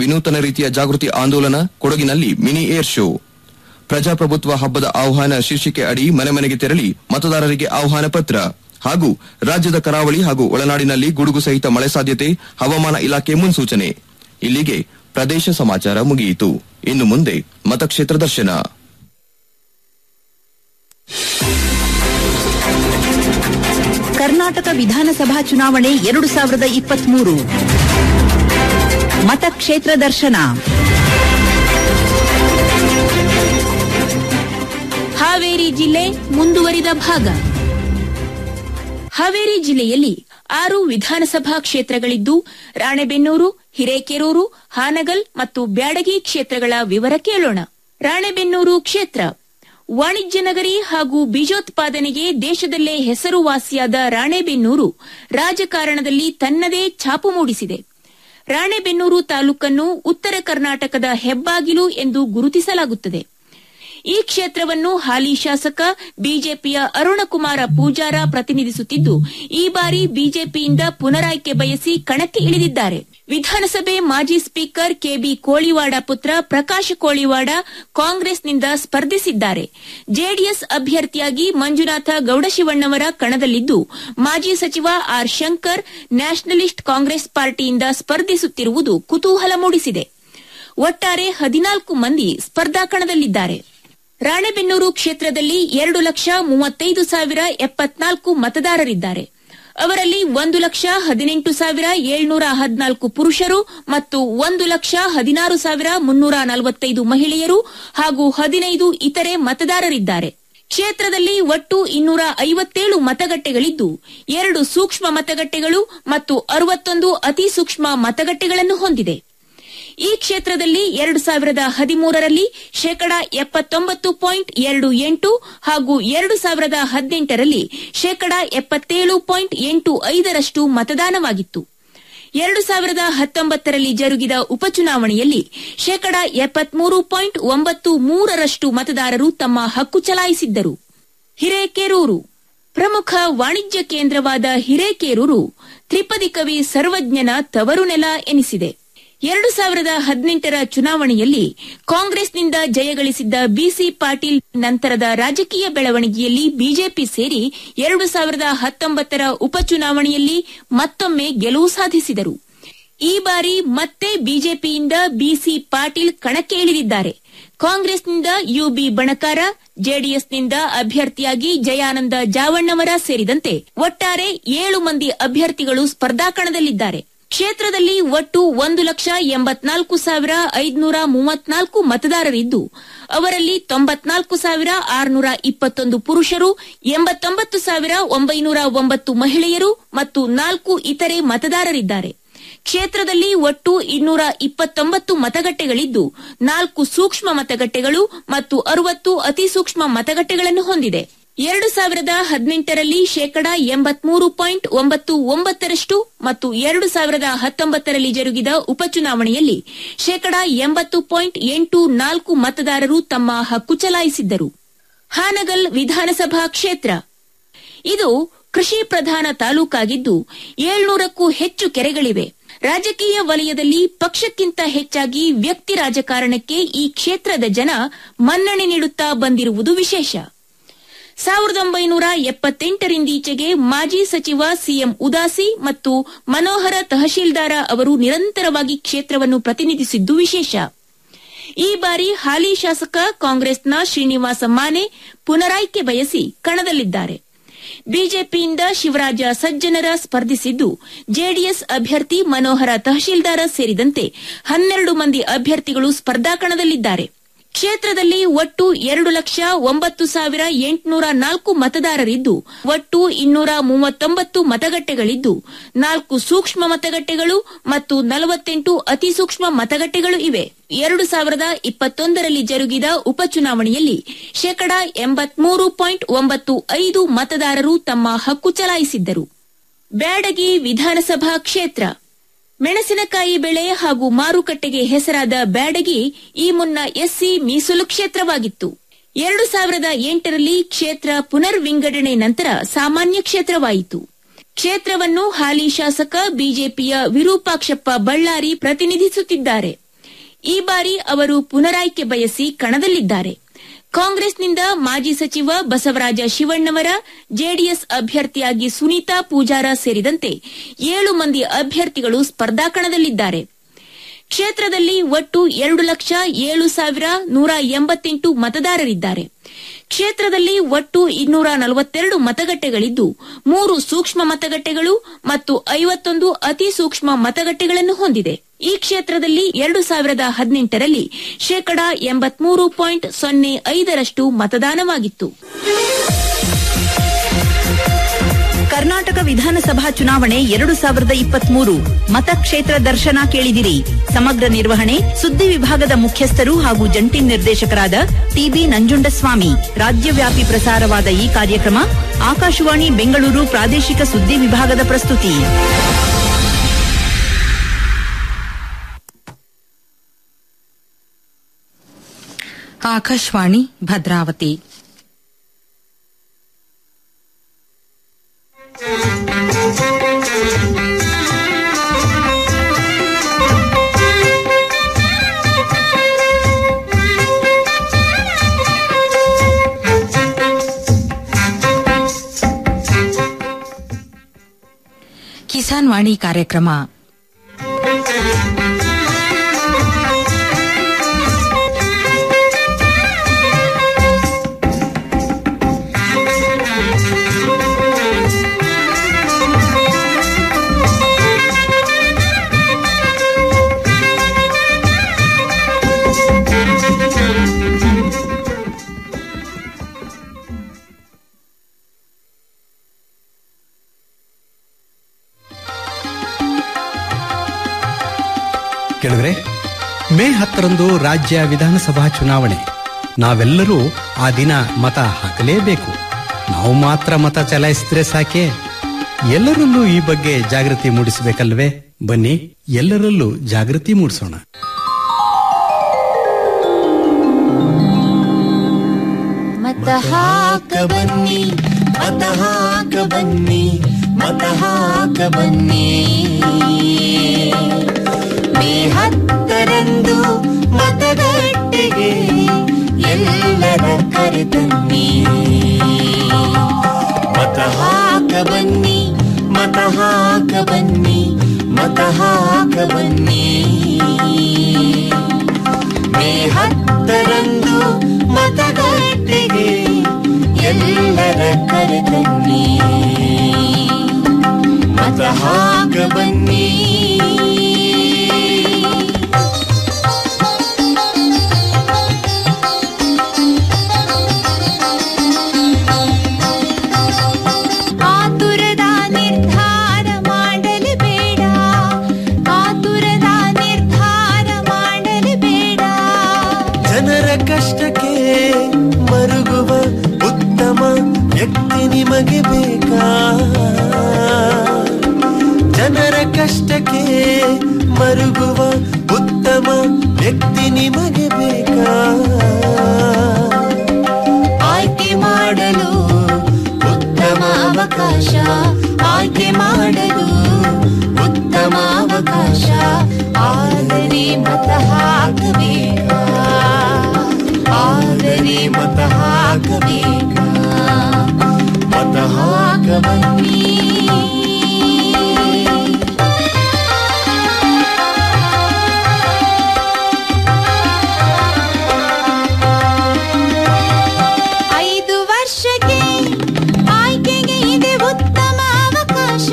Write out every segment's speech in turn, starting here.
ವಿನೂತನ ರೀತಿಯ ಜಾಗೃತಿ ಆಂದೋಲನ ಕೊಡಗಿನಲ್ಲಿ ಮಿನಿ ಏರ್ ಶೋ ಪ್ರಜಾಪ್ರಭುತ್ವ ಹಬ್ಬದ ಆಹ್ವಾನ ಶೀರ್ಷಿಕೆ ಅಡಿ ಮನೆ ಮನೆಗೆ ತೆರಳಿ ಮತದಾರರಿಗೆ ಆಹ್ವಾನ ಪತ್ರ ಹಾಗೂ ರಾಜ್ಯದ ಕರಾವಳಿ ಹಾಗೂ ಒಳನಾಡಿನಲ್ಲಿ ಗುಡುಗು ಸಹಿತ ಮಳೆ ಸಾಧ್ಯತೆ ಹವಾಮಾನ ಇಲಾಖೆ ಮುನ್ಸೂಚನೆ ಇಲ್ಲಿಗೆ ಪ್ರದೇಶ ಸಮಾಚಾರ ಮುಗಿಯಿತು ಇನ್ನು ಮುಂದೆ ಮತಕ್ಷೇತ್ರ ದರ್ಶನ ಕರ್ನಾಟಕ ವಿಧಾನಸಭಾ ಚುನಾವಣೆ ಎರಡು ಸಾವಿರದ ಇಪ್ಪತ್ಮೂರು ಮತಕ್ಷೇತ್ರ ದರ್ಶನ ಹಾವೇರಿ ಜಿಲ್ಲೆ ಮುಂದುವರಿದ ಭಾಗ ಹಾವೇರಿ ಜಿಲ್ಲೆಯಲ್ಲಿ ಆರು ವಿಧಾನಸಭಾ ಕ್ಷೇತ್ರಗಳಿದ್ದು ರಾಣೆಬೆನ್ನೂರು ಹಿರೇಕೆರೂರು ಹಾನಗಲ್ ಮತ್ತು ಬ್ಯಾಡಗಿ ಕ್ಷೇತ್ರಗಳ ವಿವರ ಕೇಳೋಣ ರಾಣೆಬೆನ್ನೂರು ಕ್ಷೇತ್ರ ವಾಣಿಜ್ಯ ನಗರಿ ಹಾಗೂ ಬೀಜೋತ್ಪಾದನೆಗೆ ದೇಶದಲ್ಲೇ ಹೆಸರುವಾಸಿಯಾದ ರಾಣೆಬೆನ್ನೂರು ರಾಜಕಾರಣದಲ್ಲಿ ತನ್ನದೇ ಛಾಪು ಮೂಡಿಸಿದೆ ರಾಣೆಬೆನ್ನೂರು ತಾಲೂಕನ್ನು ಉತ್ತರ ಕರ್ನಾಟಕದ ಹೆಬ್ಬಾಗಿಲು ಎಂದು ಗುರುತಿಸಲಾಗುತ್ತದೆ ಈ ಕ್ಷೇತ್ರವನ್ನು ಹಾಲಿ ಶಾಸಕ ಬಿಜೆಪಿಯ ಅರುಣಕುಮಾರ ಪೂಜಾರ ಪ್ರತಿನಿಧಿಸುತ್ತಿದ್ದು ಈ ಬಾರಿ ಬಿಜೆಪಿಯಿಂದ ಪುನರಾಯ್ಕೆ ಬಯಸಿ ಕಣಕ್ಕೆ ಇಳಿದಿದ್ದಾರೆ ವಿಧಾನಸಭೆ ಮಾಜಿ ಸ್ಪೀಕರ್ ಕೆಬಿ ಕೋಳಿವಾಡ ಪುತ್ರ ಪ್ರಕಾಶ್ ಕೋಳಿವಾಡ ಕಾಂಗ್ರೆಸ್ನಿಂದ ಸ್ಪರ್ಧಿಸಿದ್ದಾರೆ ಜೆಡಿಎಸ್ ಅಭ್ಯರ್ಥಿಯಾಗಿ ಮಂಜುನಾಥ ಗೌಡಶಿವಣ್ಣವರ ಕಣದಲ್ಲಿದ್ದು ಮಾಜಿ ಸಚಿವ ಆರ್ ಶಂಕರ್ ನ್ಯಾಷನಲಿಸ್ಟ್ ಕಾಂಗ್ರೆಸ್ ಪಾರ್ಟಿಯಿಂದ ಸ್ಪರ್ಧಿಸುತ್ತಿರುವುದು ಕುತೂಹಲ ಮೂಡಿಸಿದೆ ಒಟ್ಟಾರೆ ಹದಿನಾಲ್ಕು ಮಂದಿ ಸ್ಪರ್ಧಾ ಕಣದಲ್ಲಿದ್ದಾರೆ ರಾಣೆಬೆನ್ನೂರು ಕ್ಷೇತ್ರದಲ್ಲಿ ಎರಡು ಲಕ್ಷ ಮೂವತ್ತೈದು ಸಾವಿರ ಎಪ್ಪತ್ನಾಲ್ಕು ಮತದಾರರಿದ್ದಾರೆ ಅವರಲ್ಲಿ ಒಂದು ಲಕ್ಷ ಹದಿನೆಂಟು ಸಾವಿರ ಏಳ್ನೂರ ಹದಿನಾಲ್ಕು ಪುರುಷರು ಮತ್ತು ಒಂದು ಲಕ್ಷ ಹದಿನಾರು ಸಾವಿರ ಮುನ್ನೂರ ನಲವತ್ತೈದು ಮಹಿಳೆಯರು ಹಾಗೂ ಹದಿನೈದು ಇತರೆ ಮತದಾರರಿದ್ದಾರೆ ಕ್ಷೇತ್ರದಲ್ಲಿ ಒಟ್ಟು ಇನ್ನೂರ ಐವತ್ತೇಳು ಮತಗಟ್ಟೆಗಳಿದ್ದು ಎರಡು ಸೂಕ್ಷ್ಮ ಮತಗಟ್ಟೆಗಳು ಮತ್ತು ಅರವತ್ತೊಂದು ಅತಿ ಸೂಕ್ಷ್ಮ ಮತಗಟ್ಟೆಗಳನ್ನು ಹೊಂದಿದೆ ಈ ಕ್ಷೇತ್ರದಲ್ಲಿ ಎರಡು ಸಾವಿರದ ಹದಿಮೂರರಲ್ಲಿ ಶೇಕಡ ಎಪ್ಪತ್ತೊಂಬತ್ತು ಪಾಯಿಂಟ್ ಎರಡು ಎಂಟು ಹಾಗೂ ಎರಡು ಸಾವಿರದ ಹದಿನೆಂಟರಲ್ಲಿ ಶೇಕಡ ಎಪ್ಪತ್ತೇಳು ಪಾಯಿಂಟ್ ಎಂಟು ಐದರಷ್ಟು ಮತದಾನವಾಗಿತ್ತು ಎರಡು ಸಾವಿರದ ಹತ್ತೊಂಬತ್ತರಲ್ಲಿ ಜರುಗಿದ ಉಪಚುನಾವಣೆಯಲ್ಲಿ ಶೇಕಡ ಎಪ್ಪತ್ಮೂರು ಪಾಯಿಂಟ್ ಒಂಬತ್ತು ಮೂರರಷ್ಟು ಮತದಾರರು ತಮ್ಮ ಹಕ್ಕು ಚಲಾಯಿಸಿದ್ದರು ಹಿರೇಕೆರೂರು ಪ್ರಮುಖ ವಾಣಿಜ್ಯ ಕೇಂದ್ರವಾದ ಹಿರೇಕೆರೂರು ತ್ರಿಪದಿ ಕವಿ ಸರ್ವಜ್ಞನ ತವರು ನೆಲ ಎನಿಸಿದೆ ಎರಡು ಸಾವಿರದ ಹದಿನೆಂಟರ ಚುನಾವಣೆಯಲ್ಲಿ ಕಾಂಗ್ರೆಸ್ನಿಂದ ಜಯಗಳಿಸಿದ್ದ ಬಿಸಿ ಪಾಟೀಲ್ ನಂತರದ ರಾಜಕೀಯ ಬೆಳವಣಿಗೆಯಲ್ಲಿ ಬಿಜೆಪಿ ಸೇರಿ ಎರಡು ಸಾವಿರದ ಹತ್ತೊಂಬತ್ತರ ಉಪಚುನಾವಣೆಯಲ್ಲಿ ಮತ್ತೊಮ್ಮೆ ಗೆಲುವು ಸಾಧಿಸಿದರು ಈ ಬಾರಿ ಮತ್ತೆ ಬಿಜೆಪಿಯಿಂದ ಬಿಸಿ ಪಾಟೀಲ್ ಕಣಕ್ಕೆ ಇಳಿದಿದ್ದಾರೆ ಕಾಂಗ್ರೆಸ್ನಿಂದ ಯುಬಿ ಬಣಕಾರ ಜೆಡಿಎಸ್ನಿಂದ ಅಭ್ಯರ್ಥಿಯಾಗಿ ಜಯಾನಂದ ಜಾವಣ್ಣವರ ಸೇರಿದಂತೆ ಒಟ್ಟಾರೆ ಏಳು ಮಂದಿ ಅಭ್ಯರ್ಥಿಗಳು ಸ್ಪರ್ಧಾಕಣದಲ್ಲಿದ್ದಾರೆ ಕ್ಷೇತ್ರದಲ್ಲಿ ಒಟ್ಟು ಒಂದು ಲಕ್ಷ ಎಂಬತ್ನಾಲ್ಕು ಸಾವಿರ ಐದುನೂರ ಮೂವತ್ನಾಲ್ಕು ಮತದಾರರಿದ್ದು ಅವರಲ್ಲಿ ತೊಂಬತ್ನಾಲ್ಕು ಸಾವಿರ ಆರುನೂರ ಇಪ್ಪತ್ತೊಂದು ಪುರುಷರು ಎಂಬತ್ತೊಂಬತ್ತು ಸಾವಿರ ಒಂಬೈನೂರ ಒಂಬತ್ತು ಮಹಿಳೆಯರು ಮತ್ತು ನಾಲ್ಕು ಇತರೆ ಮತದಾರರಿದ್ದಾರೆ ಕ್ಷೇತ್ರದಲ್ಲಿ ಒಟ್ಟು ಇನ್ನೂರ ಇಪ್ಪತ್ತೊಂಬತ್ತು ಮತಗಟ್ಟೆಗಳಿದ್ದು ನಾಲ್ಕು ಸೂಕ್ಷ್ಮ ಮತಗಟ್ಟೆಗಳು ಮತ್ತು ಅರವತ್ತು ಅತಿ ಸೂಕ್ಷ್ಮ ಮತಗಟ್ಟೆಗಳನ್ನು ಹೊಂದಿದೆ ಎರಡು ಸಾವಿರದ ಹದಿನೆಂಟರಲ್ಲಿ ಶೇಕಡ ಎಂಬತ್ಮೂರು ಪಾಯಿಂಟ್ ಒಂಬತ್ತು ಒಂಬತ್ತರಷ್ಟು ಮತ್ತು ಎರಡು ಸಾವಿರದ ಹತ್ತೊಂಬತ್ತರಲ್ಲಿ ಜರುಗಿದ ಉಪಚುನಾವಣೆಯಲ್ಲಿ ಶೇಕಡ ಎಂಬತ್ತು ಪಾಯಿಂಟ್ ಎಂಟು ನಾಲ್ಕು ಮತದಾರರು ತಮ್ಮ ಹಕ್ಕು ಚಲಾಯಿಸಿದ್ದರು ಹಾನಗಲ್ ವಿಧಾನಸಭಾ ಕ್ಷೇತ್ರ ಇದು ಕೃಷಿ ಪ್ರಧಾನ ತಾಲೂಕಾಗಿದ್ದು ಏಳ್ನೂರಕ್ಕೂ ಹೆಚ್ಚು ಕೆರೆಗಳಿವೆ ರಾಜಕೀಯ ವಲಯದಲ್ಲಿ ಪಕ್ಷಕ್ಕಿಂತ ಹೆಚ್ಚಾಗಿ ವ್ಯಕ್ತಿ ರಾಜಕಾರಣಕ್ಕೆ ಈ ಕ್ಷೇತ್ರದ ಜನ ಮನ್ನಣೆ ನೀಡುತ್ತಾ ಬಂದಿರುವುದು ವಿಶೇಷ ಸಾವಿರದ ಒಂಬೈನೂರ ಎಪ್ಪತ್ತೆಂಟರಿಂದೀಚೆಗೆ ಮಾಜಿ ಸಚಿವ ಸಿಎಂ ಉದಾಸಿ ಮತ್ತು ಮನೋಹರ ತಹಶೀಲ್ದಾರ ಅವರು ನಿರಂತರವಾಗಿ ಕ್ಷೇತ್ರವನ್ನು ಪ್ರತಿನಿಧಿಸಿದ್ದು ವಿಶೇಷ ಈ ಬಾರಿ ಹಾಲಿ ಶಾಸಕ ಕಾಂಗ್ರೆಸ್ನ ಶ್ರೀನಿವಾಸ ಮಾನೆ ಪುನರಾಯ್ಕೆ ಬಯಸಿ ಕಣದಲ್ಲಿದ್ದಾರೆ ಬಿಜೆಪಿಯಿಂದ ಶಿವರಾಜ ಸಜ್ಜನರ ಸ್ಪರ್ಧಿಸಿದ್ದು ಜೆಡಿಎಸ್ ಅಭ್ಯರ್ಥಿ ಮನೋಹರ ತಹಶೀಲ್ದಾರ ಸೇರಿದಂತೆ ಹನ್ನೆರಡು ಮಂದಿ ಅಭ್ಯರ್ಥಿಗಳು ಸ್ಪರ್ಧಾಕಣದಲ್ಲಿದ್ದಾರೆ ಕ್ಷೇತ್ರದಲ್ಲಿ ಒಟ್ಟು ಎರಡು ಲಕ್ಷ ಒಂಬತ್ತು ಸಾವಿರ ಎಂಟುನೂರ ನಾಲ್ಕು ಮತದಾರರಿದ್ದು ಒಟ್ಟು ಇನ್ನೂರ ಮೂವತ್ತೊಂಬತ್ತು ಮತಗಟ್ಟೆಗಳಿದ್ದು ನಾಲ್ಕು ಸೂಕ್ಷ್ಮ ಮತಗಟ್ಟೆಗಳು ಮತ್ತು ನಲವತ್ತೆಂಟು ಅತಿ ಸೂಕ್ಷ್ಮ ಮತಗಟ್ಟೆಗಳು ಇವೆ ಎರಡು ಸಾವಿರದ ಇಪ್ಪತ್ತೊಂದರಲ್ಲಿ ಜರುಗಿದ ಉಪಚುನಾವಣೆಯಲ್ಲಿ ಶೇಕಡ ಎಂಬತ್ಮೂರು ಪಾಯಿಂಟ್ ಒಂಬತ್ತು ಐದು ಮತದಾರರು ತಮ್ಮ ಹಕ್ಕು ಚಲಾಯಿಸಿದ್ದರು ಬ್ಯಾಡಗಿ ವಿಧಾನಸಭಾ ಕ್ಷೇತ್ರ ಮೆಣಸಿನಕಾಯಿ ಬೆಳೆ ಹಾಗೂ ಮಾರುಕಟ್ಟೆಗೆ ಹೆಸರಾದ ಬ್ಯಾಡಗಿ ಈ ಮುನ್ನ ಎಸ್ಸಿ ಮೀಸಲು ಕ್ಷೇತ್ರವಾಗಿತ್ತು ಎರಡು ಸಾವಿರದ ಎಂಟರಲ್ಲಿ ಕ್ಷೇತ್ರ ಪುನರ್ ವಿಂಗಡಣೆ ನಂತರ ಸಾಮಾನ್ಯ ಕ್ಷೇತ್ರವಾಯಿತು ಕ್ಷೇತ್ರವನ್ನು ಹಾಲಿ ಶಾಸಕ ಬಿಜೆಪಿಯ ವಿರೂಪಾಕ್ಷಪ್ಪ ಬಳ್ಳಾರಿ ಪ್ರತಿನಿಧಿಸುತ್ತಿದ್ದಾರೆ ಈ ಬಾರಿ ಅವರು ಪುನರಾಯ್ಕೆ ಬಯಸಿ ಕಣದಲ್ಲಿದ್ದಾರೆ ಕಾಂಗ್ರೆಸ್ನಿಂದ ಮಾಜಿ ಸಚಿವ ಬಸವರಾಜ ಶಿವಣ್ಣವರ ಜೆಡಿಎಸ್ ಅಭ್ಯರ್ಥಿಯಾಗಿ ಸುನೀತಾ ಪೂಜಾರ ಸೇರಿದಂತೆ ಏಳು ಮಂದಿ ಅಭ್ಯರ್ಥಿಗಳು ಸ್ಪರ್ಧಾಕಣದಲ್ಲಿದ್ದಾರೆ ಕ್ಷೇತ್ರದಲ್ಲಿ ಒಟ್ಟು ಎರಡು ಲಕ್ಷ ಏಳು ಸಾವಿರ ನೂರ ಎಂಬತ್ತೆಂಟು ಮತದಾರರಿದ್ದಾರೆ ಕ್ಷೇತ್ರದಲ್ಲಿ ಒಟ್ಟು ಇನ್ನೂರ ನಲವತ್ತೆರಡು ಮತಗಟ್ಟೆಗಳಿದ್ದು ಮೂರು ಸೂಕ್ಷ್ಮ ಮತಗಟ್ಟೆಗಳು ಮತ್ತು ಐವತ್ತೊಂದು ಅತಿ ಸೂಕ್ಷ್ಮ ಮತಗಟ್ಟೆಗಳನ್ನು ಹೊಂದಿದೆ ಈ ಕ್ಷೇತ್ರದಲ್ಲಿ ಎರಡು ಸಾವಿರದ ಹದಿನೆಂಟರಲ್ಲಿ ಶೇಕಡಾ ಎಂಬತ್ಮೂರು ಪಾಯಿಂಟ್ ಸೊನ್ನೆ ಐದರಷ್ಟು ಮತದಾನವಾಗಿತ್ತು ಕರ್ನಾಟಕ ವಿಧಾನಸಭಾ ಚುನಾವಣೆ ಎರಡು ಸಾವಿರದ ಇಪ್ಪತ್ಮೂರು ಮತಕ್ಷೇತ್ರ ದರ್ಶನ ಕೇಳಿದಿರಿ ಸಮಗ್ರ ನಿರ್ವಹಣೆ ಸುದ್ದಿ ವಿಭಾಗದ ಮುಖ್ಯಸ್ಥರು ಹಾಗೂ ಜಂಟಿ ನಿರ್ದೇಶಕರಾದ ಟಿಬಿ ನಂಜುಂಡಸ್ವಾಮಿ ರಾಜ್ಯವ್ಯಾಪಿ ಪ್ರಸಾರವಾದ ಈ ಕಾರ್ಯಕ್ರಮ ಆಕಾಶವಾಣಿ ಬೆಂಗಳೂರು ಪ್ರಾದೇಶಿಕ ಸುದ್ದಿ ವಿಭಾಗದ ಪ್ರಸ್ತುತಿ ಆಕಾಶವಾಣಿ ಭದ್ರಾವತಿ ಕಿಸಾನ್ ವಾಣಿ ಕಾರ್ಯಕ್ರಮ ಕೇಳಿದ್ರೆ ಮೇ ಹತ್ತರಂದು ರಾಜ್ಯ ವಿಧಾನಸಭಾ ಚುನಾವಣೆ ನಾವೆಲ್ಲರೂ ಆ ದಿನ ಮತ ಹಾಕಲೇಬೇಕು ನಾವು ಮಾತ್ರ ಮತ ಚಲಾಯಿಸಿದ್ರೆ ಸಾಕೆ ಎಲ್ಲರಲ್ಲೂ ಈ ಬಗ್ಗೆ ಜಾಗೃತಿ ಮೂಡಿಸಬೇಕಲ್ವೇ ಬನ್ನಿ ಎಲ್ಲರಲ್ಲೂ ಜಾಗೃತಿ ಮೂಡಿಸೋಣ ಮತ ಹಾಕ ಬನ್ನಿ ಮತ ಹಾಕ ಬನ್ನಿ ಮತ ಹಾಕ ಬನ್ನಿ ಮೇ ಹತ್ತರಂದು ಮತಗಟ್ಟೆಗೆ ಎಲ್ಲರ ಕರೆತನ್ನಿ ಮತ ಹಾಕ ಬನ್ನಿ ಮತ ಹಾಕ ಬನ್ನಿ ಮತ ಹಾಕ ಬನ್ನಿ ಮೇ ಹತ್ತರಂದು ಮತಗಟ್ಟೆಗೆ ಎಲ್ಲರ ಕರೆತನ್ನಿ ಮತ ಹಾಕ ಬನ್ನಿ ಆತುರದ ನಿರ್ಧಾರ ಮಾಡಲು ಬೇಡ ಆತುರದ ನಿರ್ಧಾರ ಮಾಡಲು ಬೇಡ ಜನರ ಕಷ್ಟಕ್ಕೆ ಮರುಗುವ ಉತ್ತಮ ವ್ಯಕ್ತಿ ನಿಮಗೆ ಬೇಕಾ ಜನರ ಕಷ್ಟಕ್ಕೆ ಮರುಗುವ ಉತ್ತಮ ವ್ಯಕ್ತಿ ನಿಮಗೆ ಬೇಕಾ ಆಯ್ಕೆ ಮಾಡಲು ಉತ್ತಮ ಅವಕಾಶ ಆಯ್ಕೆ ಮಾಡಲು ಉತ್ತಮ ಅವಕಾಶ ಆದರೆ ಮತ ಹಾಕಬೇಕಾ ಆದರೆ ಮತ ಹಾಕಬೇಕಾ ಮತ ಹಾಕ ಬನ್ನಿ ಐದು ವರ್ಷಕ್ಕೆ ಆಯ್ಕೆಗೆ ಇದೆ ಉತ್ತಮ ಅವಕಾಶ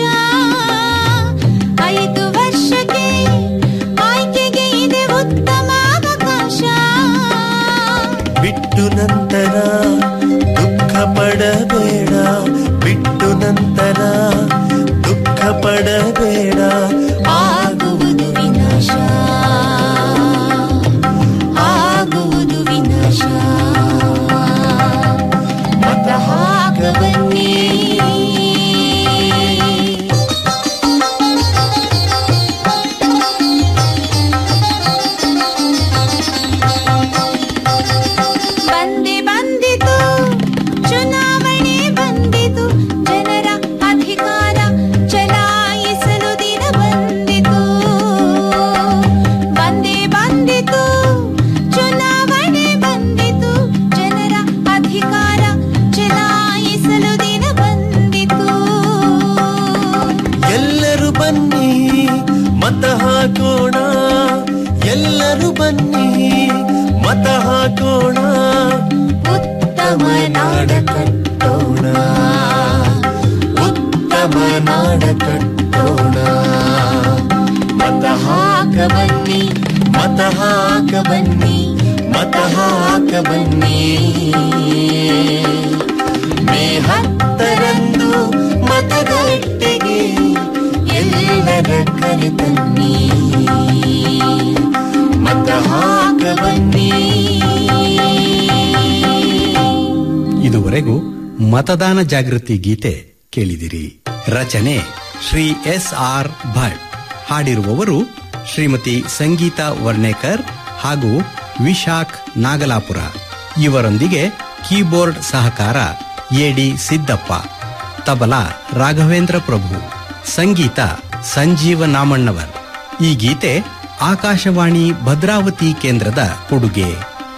ಐದು ವರ್ಷಕ್ಕೆ ಆಯ್ಕೆಗೆ ಇದೆ ಉತ್ತಮ ಅವಕಾಶ ಬಿಟ್ಟು ನಂತರ ದುಃಖ ಪಡಬೇಡ ಬಿಟ್ಟು ನಂತರ ದುಃಖ ಪಡಬೇಡ ಆಗುವುದು ವಿನಾಶ ಆಗುವುದು ವಿನಾಶ ಮತ ಹಾಕ ಬನ್ನಿ ಬಂದೆ ಬಂದಿತು ಎಲ್ಲರೂ ಬನ್ನಿ ಮತ ಹಾಕೋಣ ಉತ್ತಮ ನಾಡ ಕಟ್ಟೋಣ ಉತ್ತಮ ನಾಡ ಕಟ್ಟೋಣ ಮತ ಹಾಕ ಬನ್ನಿ ಮತ ಹಾಕ ಬನ್ನಿ ಮತ ಹಾಕ ಬನ್ನಿ ಮೇ ಹತ್ತರಂದು ಮತಗಟ್ಟೆಗೆ ಎಲ್ಲರ ಕರೆತನ್ನಿ ಮತ ಹಾಕ ಬನ್ನಿ ಇದುವರೆಗೂ ಮತದಾನ ಜಾಗೃತಿ ಗೀತೆ ಕೇಳಿದಿರಿ ರಚನೆ ಶ್ರೀ ಎಸ್ ಆರ್ ಭಟ್ ಹಾಡಿರುವವರು ಶ್ರೀಮತಿ ಸಂಗೀತಾ ವರ್ಣೇಕರ್ ಹಾಗೂ ವಿಶಾಖ್ ನಾಗಲಾಪುರ ಇವರೊಂದಿಗೆ ಕೀಬೋರ್ಡ್ ಸಹಕಾರ ಎಡಿ ಸಿದ್ದಪ್ಪ ತಬಲಾ ರಾಘವೇಂದ್ರ ಪ್ರಭು ಸಂಗೀತ ಸಂಜೀವ ನಾಮಣ್ಣವರ್ ಈ ಗೀತೆ ಆಕಾಶವಾಣಿ ಭದ್ರಾವತಿ ಕೇಂದ್ರದ ಕೊಡುಗೆ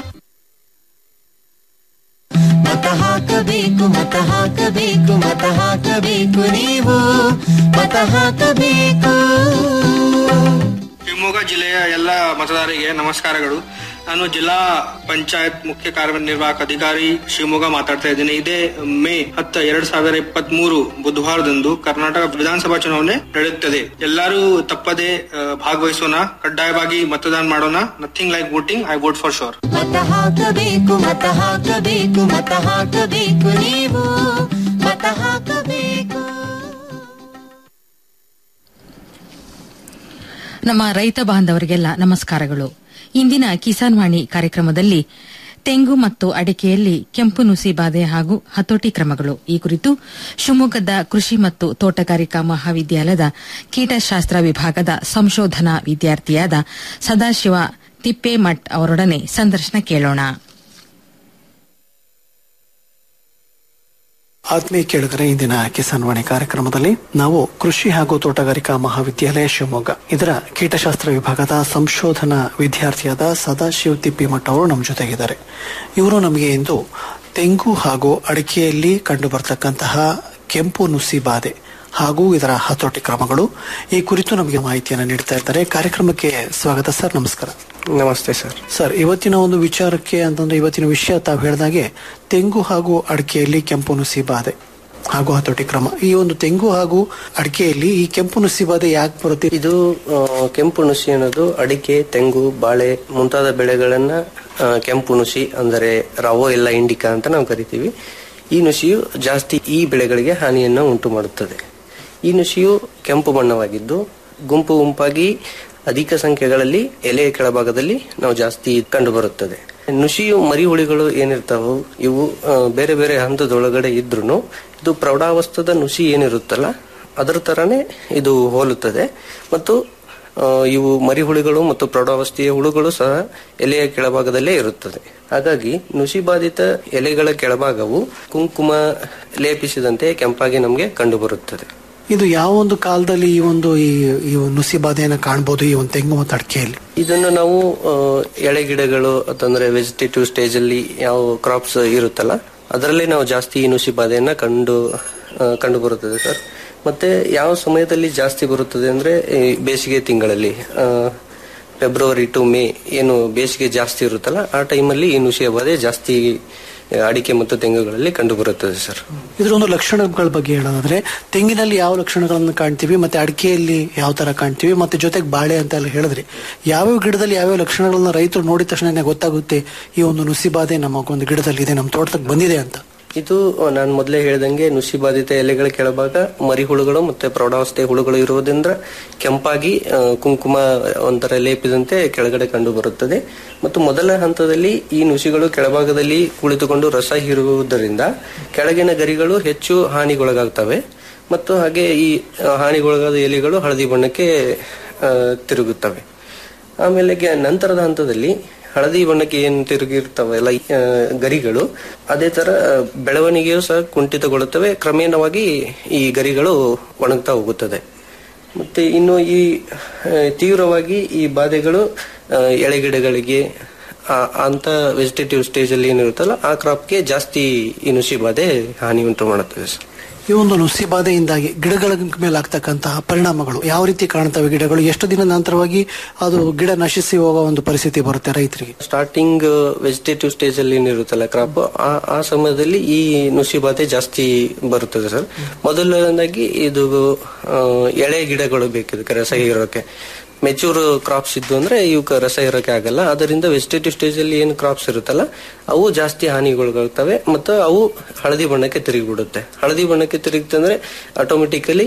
ಮತ ಹಾಕಬೇಕು ಮತ ಹಾಕಬೇಕು ಮತ ಹಾಕಬೇಕು ನೀವು ಮತ ಹಾಕಬೇಕು ಶಿವಮೊಗ್ಗ ಜಿಲ್ಲೆಯ ಎಲ್ಲ ಮತದಾರರಿಗೆ ನಮಸ್ಕಾರಗಳು ನಾನು ಜಿಲ್ಲಾ ಪಂಚಾಯತ್ ಮುಖ್ಯ ಕಾರ್ಯನಿರ್ವಾಹಕ ಅಧಿಕಾರಿ ಶಿವಮೊಗ್ಗ ಮಾತಾಡ್ತಾ ಇದ್ದೀನಿ ಇದೇ ಮೇ ಹತ್ತ ಎರಡ್ ಸಾವಿರ ಇಪ್ಪತ್ತ್ ಮೂರು ಬುಧವಾರದಂದು ಕರ್ನಾಟಕ ವಿಧಾನಸಭಾ ಚುನಾವಣೆ ನಡೆಯುತ್ತದೆ ಎಲ್ಲರೂ ತಪ್ಪದೆ ಆ, ಭಾಗವಹಿಸೋಣ ಕಡ್ಡಾಯವಾಗಿ ಮತದಾನ ಮಾಡೋಣ nothing like voting I vote for sure ಮತ ಹಾಕಬೇಕು ಮತ ಹಾಕಬೇಕು ಮತ ಹಾಕಬೇಕು ನೀವು ಮತ ಹಾಕಬೇಕು ನಮ್ಮ ರೈತ ಬಾಂಧವರಿಗೆಲ್ಲ ನಮಸ್ಕಾರಗಳು ಇಂದಿನ ಕಿಸಾನ್ ವಾಣಿ ಕಾರ್ಯಕ್ರಮದಲ್ಲಿ ತೆಂಗು ಮತ್ತು ಅಡಿಕೆಯಲ್ಲಿ ಕೆಂಪು ನುಸಿ ಬಾಧೆ ಹಾಗೂ ಹತೋಟಿ ಕ್ರಮಗಳು ಈ ಕುರಿತು ಶಿವಮೊಗ್ಗದ ಕೃಷಿ ಮತ್ತು ತೋಟಗಾರಿಕಾ ಮಹಾವಿದ್ಯಾಲಯದ ಕೀಟಶಾಸ್ತ್ರ ವಿಭಾಗದ ಸಂಶೋಧನಾ ವಿದ್ಯಾರ್ಥಿಯಾದ ಸದಾಶಿವ ತಿಪ್ಪೇಮಠ್ ಅವರೊಡನೆ ಸಂದರ್ಶನ ಕೇಳೋಣ ಆತ್ಮೀಯ ಕೇಳಿದರೆ ಇಂದಿನ ಕಿಸಾನ್ ವಾಣಿ ಕಾರ್ಯಕ್ರಮದಲ್ಲಿ ನಾವು ಕೃಷಿ ಹಾಗೂ ತೋಟಗಾರಿಕಾ ಮಹಾವಿದ್ಯಾಲಯ ಶಿವಮೊಗ್ಗ ಇದರ ಕೀಟಶಾಸ್ತ್ರ ವಿಭಾಗದ ಸಂಶೋಧನಾ ವಿದ್ಯಾರ್ಥಿಯಾದ ಸದಾಶಿವ್ ತಿಪ್ಪಿಮಠ ಅವರು ನಮ್ಮ ಜೊತೆಗಿದ್ದಾರೆ ಇವರು ನಮಗೆ ಇಂದು ತೆಂಗು ಹಾಗೂ ಅಡಿಕೆಯಲ್ಲಿ ಕಂಡು ಬರ್ತಕ್ಕಂತಹ ಕೆಂಪು ನುಸಿ ಬಾಧೆ ಹಾಗೂ ಇದರ ಹತೋಟಿ ಕ್ರಮಗಳು ಈ ಕುರಿತು ನಮಗೆ ಮಾಹಿತಿಯನ್ನು ನೀಡ್ತಾ ಇದ್ದಾರೆ ಕಾರ್ಯಕ್ರಮಕ್ಕೆ ಸ್ವಾಗತ ಸರ್ ನಮಸ್ಕಾರ ನಮಸ್ತೆ ಸರ್ ಸರ್ ಇವತ್ತಿನ ಒಂದು ವಿಚಾರಕ್ಕೆ ಅಂತಂದ್ರೆ ಇವತ್ತಿನ ವಿಷಯ ತಾವು ಹೇಳಿದಾಗೆ ತೆಂಗು ಹಾಗೂ ಅಡಿಕೆಯಲ್ಲಿ ಕೆಂಪು ನುಸಿ ಬಾಧೆ ಹಾಗೂ ಹತೋಟಿ ಕ್ರಮ ಈ ಒಂದು ತೆಂಗು ಹಾಗೂ ಅಡಿಕೆಯಲ್ಲಿ ಈ ಕೆಂಪು ನುಸಿ ಬಾಧೆ ಯಾಕೆ ಬರುತ್ತೆ ಇದು ಆ, ಕೆಂಪು ನುಸಿ ಅನ್ನೋದು ಅಡಿಕೆ ತೆಂಗು ಬಾಳೆ ಮುಂತಾದ ಬೆಳೆಗಳನ್ನ ಆ, ಕೆಂಪು ನುಸಿ ಅಂದರೆ ರವೋ ಇಲ್ಲ ಇಂಡಿಕಾ ಅಂತ ನಾವು ಕರಿತೀವಿ ಈ ನುಸಿಯು ಜಾಸ್ತಿ ಈ ಬೆಳೆಗಳಿಗೆ ಹಾನಿಯನ್ನು ಉಂಟು ಮಾಡುತ್ತದೆ ಈ ನುಸಿಯು ಕೆಂಪು ಬಣ್ಣವಾಗಿದ್ದು ಗುಂಪು ಗುಂಪಾಗಿ ಅಧಿಕ ಸಂಖ್ಯೆಗಳಲ್ಲಿ ಎಲೆಯ ಕೆಳಭಾಗದಲ್ಲಿ ನಾವು ಜಾಸ್ತಿ ಕಂಡು ಬರುತ್ತದೆ ನುಸಿಯು ಮರಿಹುಳಿಗಳು ಏನಿರ್ತಾವೋ ಇವು ಆ, ಬೇರೆ ಬೇರೆ ಹಂತದೊಳಗಡೆ ಇದ್ರೂ ಇದು ಪ್ರೌಢಾವಸ್ಥದ ನುಸಿ ಏನಿರುತ್ತಲ್ಲ ಅದರ ತರನೇ ಇದು ಹೋಲುತ್ತದೆ ಮತ್ತು ಆ, ಇವು ಮರಿಹುಳುಗಳು ಮತ್ತು ಪ್ರೌಢಾವಸ್ಥೆಯ ಹುಳುಗಳು ಸಹ ಎಲೆಯ ಕೆಳಭಾಗದಲ್ಲೇ ಇರುತ್ತದೆ ಹಾಗಾಗಿ ನುಸಿ ಬಾಧಿತ ಎಲೆಗಳ ಕೆಳಭಾಗವು ಕುಂಕುಮ ಲೇಪಿಸಿದಂತೆ ಕೆಂಪಾಗಿ ನಮಗೆ ಕಂಡುಬರುತ್ತದೆ ಇದು ಯಾವ ಒಂದು ಕಾಲದಲ್ಲಿ ಈ ಒಂದು ಈ ಈ ಒಂದು ನುಸಿ ಬಾಧೆಯನ್ನು ಕಾಣಬಹುದು ಈ ಒಂದು ತೆಂಗು ಮತ್ತು ಅಡಿಕೆಯಲ್ಲಿ ಇದನ್ನು ನಾವು ಆ, ಎಳೆ ಗಿಡಗಳು ಅಂತಂದ್ರೆ ವೆಜಿಟೇಟಿವ್ ಸ್ಟೇಜ್ ಅಲ್ಲಿ ಯಾವ ಕ್ರಾಪ್ಸ್ ಇರುತ್ತಲ್ಲ ಅದರಲ್ಲಿ ನಾವು ಜಾಸ್ತಿ ಈ ನುಸಿ ಬಾಧೆಯನ್ನ ಕಂಡು ಆ, ಕಂಡು ಬರುತ್ತದೆ ಸರ್ ಮತ್ತೆ ಯಾವ ಸಮಯದಲ್ಲಿ ಜಾಸ್ತಿ ಬರುತ್ತದೆ ಅಂದ್ರೆ ಈ ಬೇಸಿಗೆ ತಿಂಗಳಲ್ಲಿ ಆ, ಫೆಬ್ರವರಿ ಟು ಮೇ ಏನು ಬೇಸಿಗೆ ಜಾಸ್ತಿ ಇರುತ್ತಲ್ಲ ಆ ಟೈಮಲ್ಲಿ ಈ ನುಸಿಯ ಬಾಧೆ ಜಾಸ್ತಿ ಆ, ಅಡಿಕೆ ಮತ್ತು ತೆಂಗುಗಳಲ್ಲಿ ಕಂಡು ಬರುತ್ತದೆ ಸರ್ ಇದರ ಒಂದು ಲಕ್ಷಣಗಳ ಬಗ್ಗೆ ಹೇಳೋದಾದ್ರೆ ತೆಂಗಿನಲ್ಲಿ ಯಾವ ಲಕ್ಷಣಗಳನ್ನು ಕಾಣ್ತೀವಿ ಮತ್ತೆ ಅಡಿಕೆಯಲ್ಲಿ ಯಾವ ತರ ಕಾಣ್ತೀವಿ ಮತ್ತೆ ಜೊತೆಗೆ ಬಾಳೆ ಅಂತ ಎಲ್ಲ ಹೇಳಿದ್ರಿ ಯಾವ್ಯಾವ ಗಿಡದಲ್ಲಿ ಯಾವ್ಯಾವ ಲಕ್ಷಣಗಳನ್ನ ರೈತರು ನೋಡಿದ ತಕ್ಷಣ ಗೊತ್ತಾಗುತ್ತೆ ಈ ಒಂದು ನುಸಿ ಬಾಧೆ ನಮ್ಮ ಒಂದು ಗಿಡದಲ್ಲಿ ಇದೆ ನಮ್ಮ ತೋಟಕ್ಕೆ ಬಂದಿದೆ ಅಂತ ಇದು ನಾನು ಮೊದಲೇ ಹೇಳಿದಂಗೆ ನುಸಿ ಬಾಧಿತ ಎಲೆಗಳ ಕೆಳಭಾಗ ಮರಿಹುಳುಗಳು ಮತ್ತೆ ಪ್ರೌಢಾವಸ್ಥೆ ಹುಳುಗಳು ಇರುವುದರಿಂದ ಕೆಂಪಾಗಿ ಆ, ಕುಂಕುಮ ಒಂಥರ ಲೇಪಿದಂತೆ ಕೆಳಗಡೆ ಕಂಡು ಬರುತ್ತದೆ ಮತ್ತು ಮೊದಲ ಹಂತದಲ್ಲಿ ಈ ನುಸಿಗಳು ಕೆಳಭಾಗದಲ್ಲಿ ಕುಳಿತುಕೊಂಡು ರಸ ಹೀರುವುದರಿಂದ ಕೆಳಗಿನ ಗರಿಗಳು ಹೆಚ್ಚು ಹಾನಿಗೊಳಗಾಗ್ತವೆ ಮತ್ತು ಹಾಗೆ ಈ ಆ, ಹಾನಿಗೊಳಗಾದ ಎಲೆಗಳು ಹಳದಿ ಬಣ್ಣಕ್ಕೆ ಆ, ತಿರುಗುತ್ತವೆ ಆಮೇಲೆ ಗೆ- ನಂತರದ ಹಂತದಲ್ಲಿ ಹಳದಿ ಬಣ್ಣಕ್ಕೆ ಏನು ತಿರುಗಿರ್ತಾವಲ್ಲ ಈ, ಆ, ಗರಿಗಳು ಅದೇ ತರ ಆ, ಬೆಳವಣಿಗೆಯು ಸಹ ಕುಂಠಿತಗೊಳ್ಳುತ್ತವೆ ಕ್ರಮೇಣವಾಗಿ ಈ ಗರಿಗಳು ಒಣಗ್ತಾ ಹೋಗುತ್ತದೆ ಮತ್ತೆ ಇನ್ನು ಈ ಆ, ತೀವ್ರವಾಗಿ ಈ ಬಾಧೆಗಳು ಆ, ಎಳೆಗಿಡಗಳಿಗೆ ಆ- ಅಂತ ವೆಜಿಟೇಟಿವ್ ಸ್ಟೇಜ್ ಅಲ್ಲಿ ಏನಿರುತ್ತಲ್ಲ ಆ ಕ್ರಾಪ್ಗೆ ಜಾಸ್ತಿ ಈ ನುಸಿ ಬಾಧೆ ಹಾನಿ ಉಂಟು ಮಾಡುತ್ತದೆ ಸರ್ ಈ ಒಂದು ನುಸಿ ಬಾಧೆಯಿಂದಾಗಿ ಗಿಡಗಳ ಮೇಲೆ ಆಗ್ತಕ್ಕಂತಹ ಪರಿಣಾಮಗಳು ಯಾವ ರೀತಿ ಕಾಣ್ತವೆ ಗಿಡಗಳು ಎಷ್ಟು ದಿನ ನಂತರವಾಗಿ ಅದು ಗಿಡ ನಶಿಸಿ ಹೋಗೋ ಒಂದು ಪರಿಸ್ಥಿತಿ ಬರುತ್ತೆ ರೈತರಿಗೆ ಸ್ಟಾರ್ಟಿಂಗ್ ವೆಜಿಟೇಟಿವ್ ಸ್ಟೇಜ್ ಅಲ್ಲಿ ಏನಿರುತ್ತಲ್ಲ ಕ್ರಾಪ್ ಆ ಸಮಯದಲ್ಲಿ ಈ ನುಸಿ ಬಾಧೆ ಜಾಸ್ತಿ ಬರುತ್ತದೆ ಸರ್ ಮೊದಲನೇದಾಗಿ ಇದು ಆ, ಎಳೆ ಗಿಡಗಳು ಬೇಕು ಇದಕ್ಕೆ ರಸ ಹೀರೋಕೆ ಮೆಚೂರ್ ಕ್ರಾಪ್ಸ್ ಇದ್ದು ಅಂದ್ರೆ ಇವಕ್ಕೆ ರಸ ಇರೋಕೆ ಆಗಲ್ಲ ಅದರಿಂದ ವೆಜಿಟೇಟಿವ್ ಸ್ಟೇಜ್ ಅಲ್ಲಿ ಏನು ಕ್ರಾಪ್ಸ್ ಇರುತ್ತಲ್ಲ ಅವು ಜಾಸ್ತಿ ಹಾನಿಗೊಳಗಾಗ್ತವೆ ಮತ್ತು ಅವು ಹಳದಿ ಬಣ್ಣಕ್ಕೆ ತಿರುಗಿಬಿಡುತ್ತೆ ಹಳದಿ ಬಣ್ಣಕ್ಕೆ ತಿರುಗಿತಂದ್ರೆ ಆಟೋಮೆಟಿಕಲಿ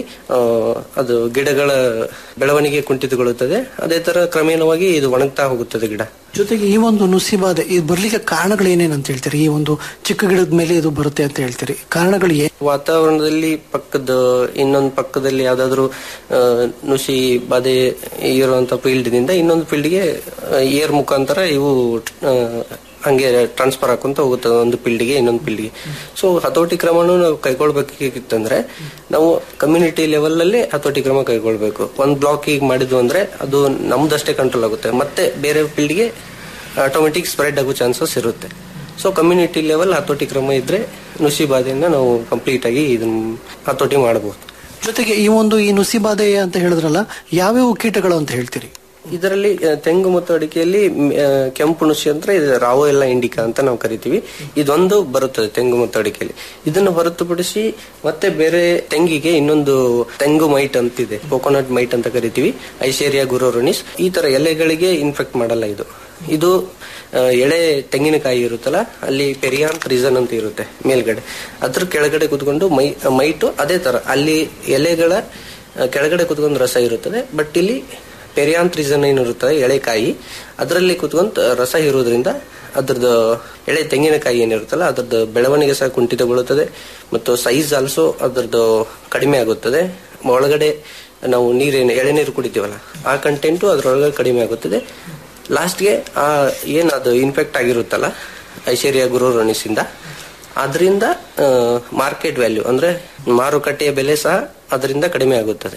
ಅದು ಗಿಡಗಳ ಬೆಳವಣಿಗೆ ಕುಂಠಿತಗೊಳ್ಳುತ್ತದೆ ಅದೇ ತರ ಕ್ರಮೇಣವಾಗಿ ಇದು ಒಣಗ್ತಾ ಹೋಗುತ್ತದೆ ಗಿಡ ಜೊತೆಗೆ ಈ ಒಂದು ನುಸಿ ಬಾಧೆ ಇದು ಬರ್ಲಿಕ್ಕೆ ಕಾರಣಗಳು ಏನೇನು ಅಂತ ಹೇಳ್ತೀರಿ ಈ ಒಂದು ಚಿಕ್ಕ ಗಿಡದ ಮೇಲೆ ಇದು ಬರುತ್ತೆ ಅಂತ ಹೇಳ್ತೀರಿ ಕಾರಣಗಳು ಏನ್ ವಾತಾವರಣದಲ್ಲಿ ಪಕ್ಕದ ಇನ್ನೊಂದು ಪಕ್ಕದಲ್ಲಿ ಯಾವ್ದಾದ್ರು ಆ, ನುಸಿ ಬಾಧೆ ಇರುವಂತ ಫೀಲ್ಡ್ ನಿಂದ ಇನ್ನೊಂದು ಫೀಲ್ಡ್ಗೆ ಏರ್ ಮುಖಾಂತರ ಇವು ಆ, ಹಂಗೆ ಟ್ರಾನ್ಸ್ಫರ್ ಹಾಕೊಂತ ಹೋಗುತ್ತದೆ ಒಂದು ಫೀಲ್ಡ್ಗೆ ಇನ್ನೊಂದು ಫೀಲ್ಡ್ಗೆ ಸೊ ಹತೋಟಿ ಕ್ರಮನು ನಾವು ಕೈಗೊಳ್ಬೇಕಿತ್ತಂದ್ರೆ ನಾವು ಕಮ್ಯುನಿಟಿ ಲೆವೆಲ್ ಅಲ್ಲಿ ಹತೋಟಿ ಕ್ರಮ ಕೈಗೊಳ್ಬೇಕು ಒಂದ್ ಬ್ಲಾಕ್ ಈಗ ಮಾಡಿದ್ವು ಅಂದ್ರೆ ಅದು ನಮ್ದಷ್ಟೇ ಕಂಟ್ರೋಲ್ ಆಗುತ್ತೆ ಮತ್ತೆ ಬೇರೆ ಫೀಲ್ಡ್ಗೆ ಆಟೋಮೆಟಿಕ್ ಸ್ಪ್ರೆಡ್ ಆಗೋ ಚಾನ್ಸಸ್ ಇರುತ್ತೆ ಸೊ ಕಮ್ಯುನಿಟಿ ಲೆವೆಲ್ ಹತೋಟಿ ಕ್ರಮ ಇದ್ರೆ ನುಸಿ ಬಾಧೆಯನ್ನ ನಾವು ಕಂಪ್ಲೀಟ್ ಆಗಿ ಇದನ್ನ ಹತೋಟಿ ಮಾಡಬಹುದು ಜೊತೆಗೆ ಈ ಒಂದು ಈ ನುಸಿ ಬಾಧೆ ಅಂತ ಹೇಳಿದ್ರಲ್ಲ ಯಾವ್ಯಾವ ಕೀಟಗಳು ಅಂತ ಹೇಳ್ತೀರಿ ಇದರಲ್ಲಿ ಆ, ತೆಂಗು ಮತ್ತು ಅಡಿಕೆಯಲ್ಲಿ ಮ್, ಆ, ಕೆಂಪು ನುಸಿ ಅಂದ್ರೆ ಇದು ರಾವೋ ಎಲ್ಲ ಇಂಡಿಕಾ ಅಂತ ನಾವು ಕರಿತೀವಿ ಇದೊಂದು ಬರುತ್ತದೆ ತೆಂಗು ಮತ್ತು ಅಡಿಕೆಯಲ್ಲಿ ಇದನ್ನು ಹೊರತುಪಡಿಸಿ ಮತ್ತೆ ಬೇರೆ ತೆಂಗಿಗೆ ಇನ್ನೊಂದು ತೆಂಗು ಮೈಟ್ ಅಂತಿದೆ ಕೋಕೋನಟ್ ಮೈಟ್ ಅಂತ ಕರಿತೀವಿ ಐಶೇರಿಯಾ ಗುರೋರೋನಿಸ್ ಈ ತರ ಎಲೆಗಳಿಗೆ ಇನ್ಫೆಕ್ಟ್ ಮಾಡಲ್ಲ ಇದು ಇದು ಆ, ಎಳೆ ತೆಂಗಿನಕಾಯಿ ಇರುತ್ತಲ್ಲ ಅಲ್ಲಿ ಪೆರಿಯಾಂತ್ ರೀಸನ್ ಅಂತ ಇರುತ್ತೆ ಮೇಲ್ಗಡೆ ಅದ್ರ ಕೆಳಗಡೆ ಕುತ್ಕೊಂಡು ಮೈ ಮೈಟು ಅದೇ ತರ ಅಲ್ಲಿ ಎಲೆಗಳ ಆ, ಕೆಳಗಡೆ ಕುತ್ಕೊಂಡು ರಸ ಇರುತ್ತದೆ ಬಟ್ ಇಲ್ಲಿ ಪೆರಿಯಾಂತ್ ರೀಸನ್ ಏನಿರುತ್ತದೆ ಎಳೆಕಾಯಿ ಅದರಲ್ಲಿ ಕುತ್ಕೊಂಡು ರಸ ಇರೋದ್ರಿಂದ ಅದ್ರದ್ದು ಎಳೆ ತೆಂಗಿನಕಾಯಿ ಏನಿರುತ್ತಲ್ಲ ಅದ್ರದ್ದು ಬೆಳವಣಿಗೆ ಸಹ ಕುಂಠಿತಗೊಳ್ಳುತ್ತದೆ ಮತ್ತು ಸೈಜ್ ಆಲ್ಸೋ ಅದ್ರದ್ದು ಕಡಿಮೆ ಆಗುತ್ತದೆ ಒಳಗಡೆ ನಾವು ನೀರೇನು ಎಳೆನೀರು ಕುಡಿತೀವಲ್ಲ ಆ ಕಂಟೆಂಟು ಅದ್ರೊಳಗಡೆ ಕಡಿಮೆ ಆಗುತ್ತದೆ ಲಾಸ್ಟ್ಗೆ ಆ ಏನು ಅದು ಇನ್ಫೆಕ್ಟ್ ಆಗಿರುತ್ತಲ್ಲ ಐಶ್ವರ್ಯ ಗುರುರಣಿಸಿಂದ ಅದರಿಂದ ಮಾರ್ಕೆಟ್ ವ್ಯಾಲ್ಯೂ ಅಂದ್ರೆ ಮಾರುಕಟ್ಟೆಯ ಬೆಲೆ ಸಹ ಅದರಿಂದ ಕಡಿಮೆ ಆಗುತ್ತದೆ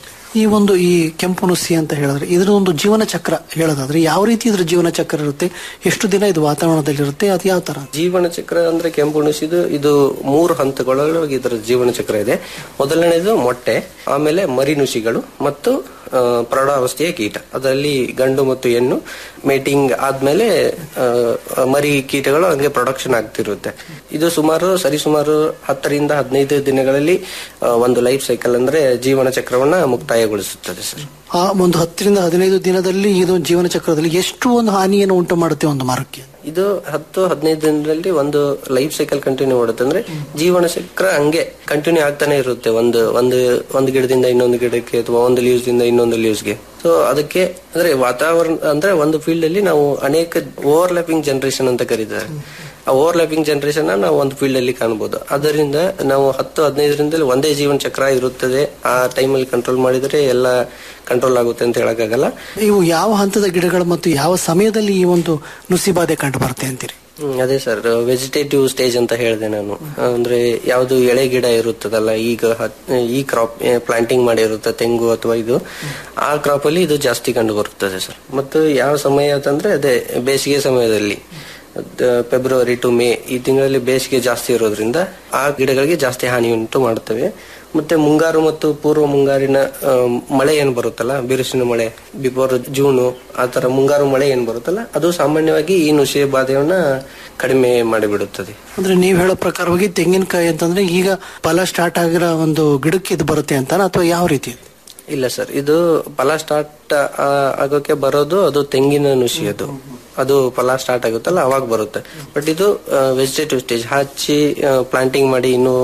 ಈ ಒಂದು ಈ ಕೆಂಪು ನುಸಿ ಅಂತ ಹೇಳಿದ್ರೆ ಇದರ ಒಂದು ಜೀವನ ಚಕ್ರ ಹೇಳೋದಾದ್ರೆ ಯಾವ ರೀತಿ ಇದ್ರ ಜೀವನ ಚಕ್ರ ಇರುತ್ತೆ ಎಷ್ಟು ದಿನ ಇದು ವಾತಾವರಣದಲ್ಲಿರುತ್ತೆ ಅದು ಯಾವ ತರ ಜೀವನ ಚಕ್ರ ಅಂದ್ರೆ ಕೆಂಪು ಉಣಿಸಿದು ಇದು ಮೂರು ಹಂತಗಳೊಳಗೆ ಇದರ ಜೀವನ ಚಕ್ರ ಇದೆ ಮೊದಲನೇದು ಮೊಟ್ಟೆ ಆಮೇಲೆ ಮರಿ ನುಸಿಗಳು ಮತ್ತು ಆ, ಪ್ರೌಢಾವಸ್ಥೆಯ ಕೀಟ ಅದರಲ್ಲಿ ಗಂಡು ಮತ್ತು ಹೆಣ್ಣು ಮೇಟಿಂಗ್ ಆದ್ಮೇಲೆ ಆ, ಮರಿ ಕೀಟಗಳು ಹಂಗೆ ಪ್ರೊಡಕ್ಷನ್ ಆಗ್ತಿರುತ್ತೆ ಇದು ಸುಮಾರು ಸರಿಸುಮಾರು ಹತ್ತರಿಂದ ಹದಿನೈದು ದಿನಗಳಲ್ಲಿ ಆ, ಒಂದು ಲೈಫ್ ಸೈಕಲ್ ಅಂದ್ರೆ ಜೀವನ ಚಕ್ರವನ್ನ ಮುಕ್ತಾಯಗೊಳಿಸುತ್ತದೆ ಸರ್ ಆ ಒಂದು ಹತ್ತರಿಂದ ಹದಿನೈದು ದಿನದಲ್ಲಿ ಇದು ಜೀವನ ಚಕ್ರದಲ್ಲಿ ಎಷ್ಟು ಒಂದು ಹಾನಿಯನ್ನು ಉಂಟು ಮಾಡುತ್ತೆ ಒಂದು ಮರಕ್ಕೆ ಇದು ಹತ್ತು ಹದಿನೈದು ದಿನದಲ್ಲಿ ಒಂದು ಲೈಫ್ ಸೈಕಲ್ ಕಂಟಿನ್ಯೂ ಮಾಡುತ್ತೆ ಅಂದ್ರೆ ಜೀವನ ಚಕ್ರ ಹಂಗೆ ಕಂಟಿನ್ಯೂ ಆಗ್ತಾನೆ ಇರುತ್ತೆ ಒಂದು ಒಂದು ಒಂದು ಗಿಡದಿಂದ ಇನ್ನೊಂದು ಗಿಡಕ್ಕೆ ಅಥವಾ ಒಂದು ಲೀವ್ಸ್ ದಿಂದ ಇನ್ನೊಂದು ಲೀವ್ಸ್ಗೆ ಸೊ ಅದಕ್ಕೆ ಅಂದ್ರೆ ವಾತಾವರಣ ಅಂದ್ರೆ ಒಂದು ಫೀಲ್ಡ್ ಅಲ್ಲಿ ನಾವು ಅನೇಕ ಓವರ್ಲ್ಯಾಪಿಂಗ್ ಜನರೇಷನ್ ಅಂತ ಕರೀತಾರೆ ಆ ಓವರ್ಲ್ಯಾಪಿಂಗ್ ಜನರೇಷನ್ ನಾವು ಒಂದು ಫೀಲ್ಡ್ ಅಲ್ಲಿ ಕಾಣಬಹುದು ಅದರಿಂದ ನಾವು ಹತ್ತು ಹದಿನೈದರಿಂದಲೇ ಒಂದೇ ಜೀವನ ಚಕ್ರ ಇರುತ್ತದೆ ಆ ಟೈಮಲ್ಲಿ ಕಂಟ್ರೋಲ್ ಮಾಡಿದ್ರೆ ಎಲ್ಲ ಕಂಟ್ರೋಲ್ ಆಗುತ್ತೆ ಅಂತ ಹೇಳಕ್ಕಾಗಲ್ಲ ಇವು ಯಾವ ಹಂತದ ಗಿಡಗಳು ಮತ್ತು ಯಾವ ಸಮಯದಲ್ಲಿ ಈ ಒಂದು ನುಸಿ ಬಾಧೆ ಕಂಡು ಬರುತ್ತೆ ಅಂತೀರಿ ಹ್ಮ್, ಅದೇ ಸರ್ ವೆಜಿಟೇಟಿವ್ ಸ್ಟೇಜ್ ಅಂತ ಹೇಳಿದೆ ನಾನು ಅಂದ್ರೆ ಯಾವುದು ಎಳೆ ಗಿಡ ಇರುತ್ತದಲ್ಲ ಈಗ ಹತ್- ಈ ಕ್ರಾಪ್ ಪ್ಲಾಂಟಿಂಗ್ ಮಾಡಿರುತ್ತೆ ತೆಂಗು ಅಥವಾ ಇದು ಆ ಕ್ರಾಪ್ ಅಲ್ಲಿ ಇದು ಜಾಸ್ತಿ ಕಂಡು ಬರುತ್ತದೆ ಸರ್ ಮತ್ತು ಯಾವ ಸಮಯ ಅಂತಂದ್ರೆ ಅದೇ ಬೇಸಿಗೆ ಸಮಯದಲ್ಲಿ ಅದ್ ಫೆಬ್ರವರಿ ಟು ಮೇ ಈ ತಿಂಗಳಲ್ಲಿ ಬೇಸಿಗೆ ಜಾಸ್ತಿ ಇರೋದ್ರಿಂದ ಆ ಗಿಡಗಳಿಗೆ ಜಾಸ್ತಿ ಹಾನಿ ಉಂಟು ಮಾಡುತ್ತವೆ ಮತ್ತೆ ಮುಂಗಾರು ಮತ್ತು ಪೂರ್ವ ಮುಂಗಾರಿನ ಆ, ಮಳೆ ಏನ್ ಬರುತ್ತಲ್ಲ ಬಿರುಸಿನ ಮಳೆ ಬಿಫೋರ್ ಜೂನು ಆ ತರ ಮುಂಗಾರು ಮಳೆ ಏನ್ ಬರುತ್ತಲ್ಲ ಅದು ಸಾಮಾನ್ಯವಾಗಿ ಈ ನುಸಿಯ ಬಾಧೆಯನ್ನ ಕಡಿಮೆ ಮಾಡಿಬಿಡುತ್ತದೆ ಅಂದ್ರೆ ನೀವ್ ಹೇಳೋ ಪ್ರಕಾರವಾಗಿ ತೆಂಗಿನಕಾಯಿ ಅಂತಂದ್ರೆ ಈಗ ಫಲ ಸ್ಟಾರ್ಟ್ ಆಗಿರೋ ಒಂದು ಗಿಡಕ್ಕೆ ಇದು ಬರುತ್ತೆ ಅಂತಾನ ಅಥವಾ ಯಾವ ರೀತಿ ಇಲ್ಲ ಸರ್ ಇದು ಫಲ ಸ್ಟಾರ್ಟ್ ಆಗೋಕೆ ಬರೋದು ಅದು ತೆಂಗಿನ ನುಸಿ ಅದು ಅದು ಫಲ ಸ್ಟಾರ್ಟ್ ಆಗುತ್ತಲ್ಲ ಅವಾಗ ಬರುತ್ತೆ ಬಟ್ ಇದು ವೆಜಿಟೇಟಿವ್ ಸ್ಟೇಜ್ ಹಚ್ಚಿ ಪ್ಲಾಂಟಿಂಗ್ ಮಾಡಿ ಇನ್ನು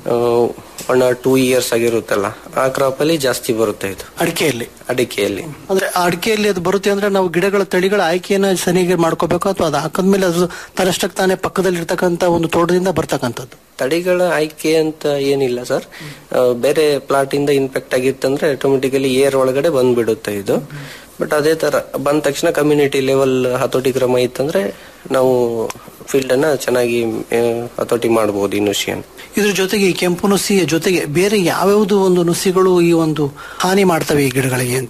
ಒನ್ ಆರ್ ಟೂ ಇಯರ್ಸ್ ಆಗಿರುತ್ತಲ್ಲ ಆ ಕ್ರಾಪ್ ಅಲ್ಲಿ ಜಾಸ್ತಿ ಬರುತ್ತೆ ಇದು ಅಡಿಕೆಯಲ್ಲಿ ಅಡಿಕೆಯಲ್ಲಿ ಅಂದ್ರೆ ಆ ಅಡಿಕೆಯಲ್ಲಿ ಅದು ಬರುತ್ತೆ ಅಂದ್ರೆ ನಾವು ಗಿಡಗಳ ತಳಿಗಳ ಆಯ್ಕೆಯನ್ನ ಸರಿಯಾಗಿ ಮಾಡ್ಕೋಬೇಕು ಅಥವಾ ಅದು ಹಾಕದ್ಮೇಲೆ ಅದು ತನ್ನಷ್ಟಕ್ಕೆ ತಾನೇ ಪಕ್ಕದಲ್ಲಿ ಇರ್ತಕ್ಕಂತ ಒಂದು ತೋಟದಿಂದ ಬರ್ತಕ್ಕಂಥದ್ದು ತಳಿಗಳ ಆಯ್ಕೆ ಅಂತ ಏನಿಲ್ಲ ಸರ್ ಬೇರೆ ಪ್ಲಾಟ್ ಇಂದ ಇನ್ಫೆಕ್ಟ್ ಆಗಿತ್ತಂದ್ರೆ ಆಟೋಮೆಟಿಕಲಿ ಏರ್ ಒಳಗಡೆ ಬಂದ್ಬಿಡುತ್ತೆ ಇದು ಬಟ್ ಅದೇ ತರ ಬಂದ ತಕ್ಷಣ ಕಮ್ಯುನಿಟಿ ಲೆವೆಲ್ ಹತೋಟಿ ಕ್ರಮ ಇತ್ತಂದ್ರೆ ನಾವು ಫೀಲ್ಡ್ ಅನ್ನ ಚೆನ್ನಾಗಿ ಆ, ಹತೋಟಿ ಮಾಡಬಹುದು ಈ ನುಸಿಯನ್ನು ಇದ್ರ ಜೊತೆಗೆ ಈ ಕೆಂಪು ನುಸಿಯ ಜೊತೆಗೆ ಬೇರೆ ಯಾವ್ಯಾವ್ದು ಒಂದು ನುಸಿಗಳು ಈ ಒಂದು ಹಾನಿ ಮಾಡ್ತವೆ ಈ ಗಿಡಗಳಿಗೆ ಅಂತೀರ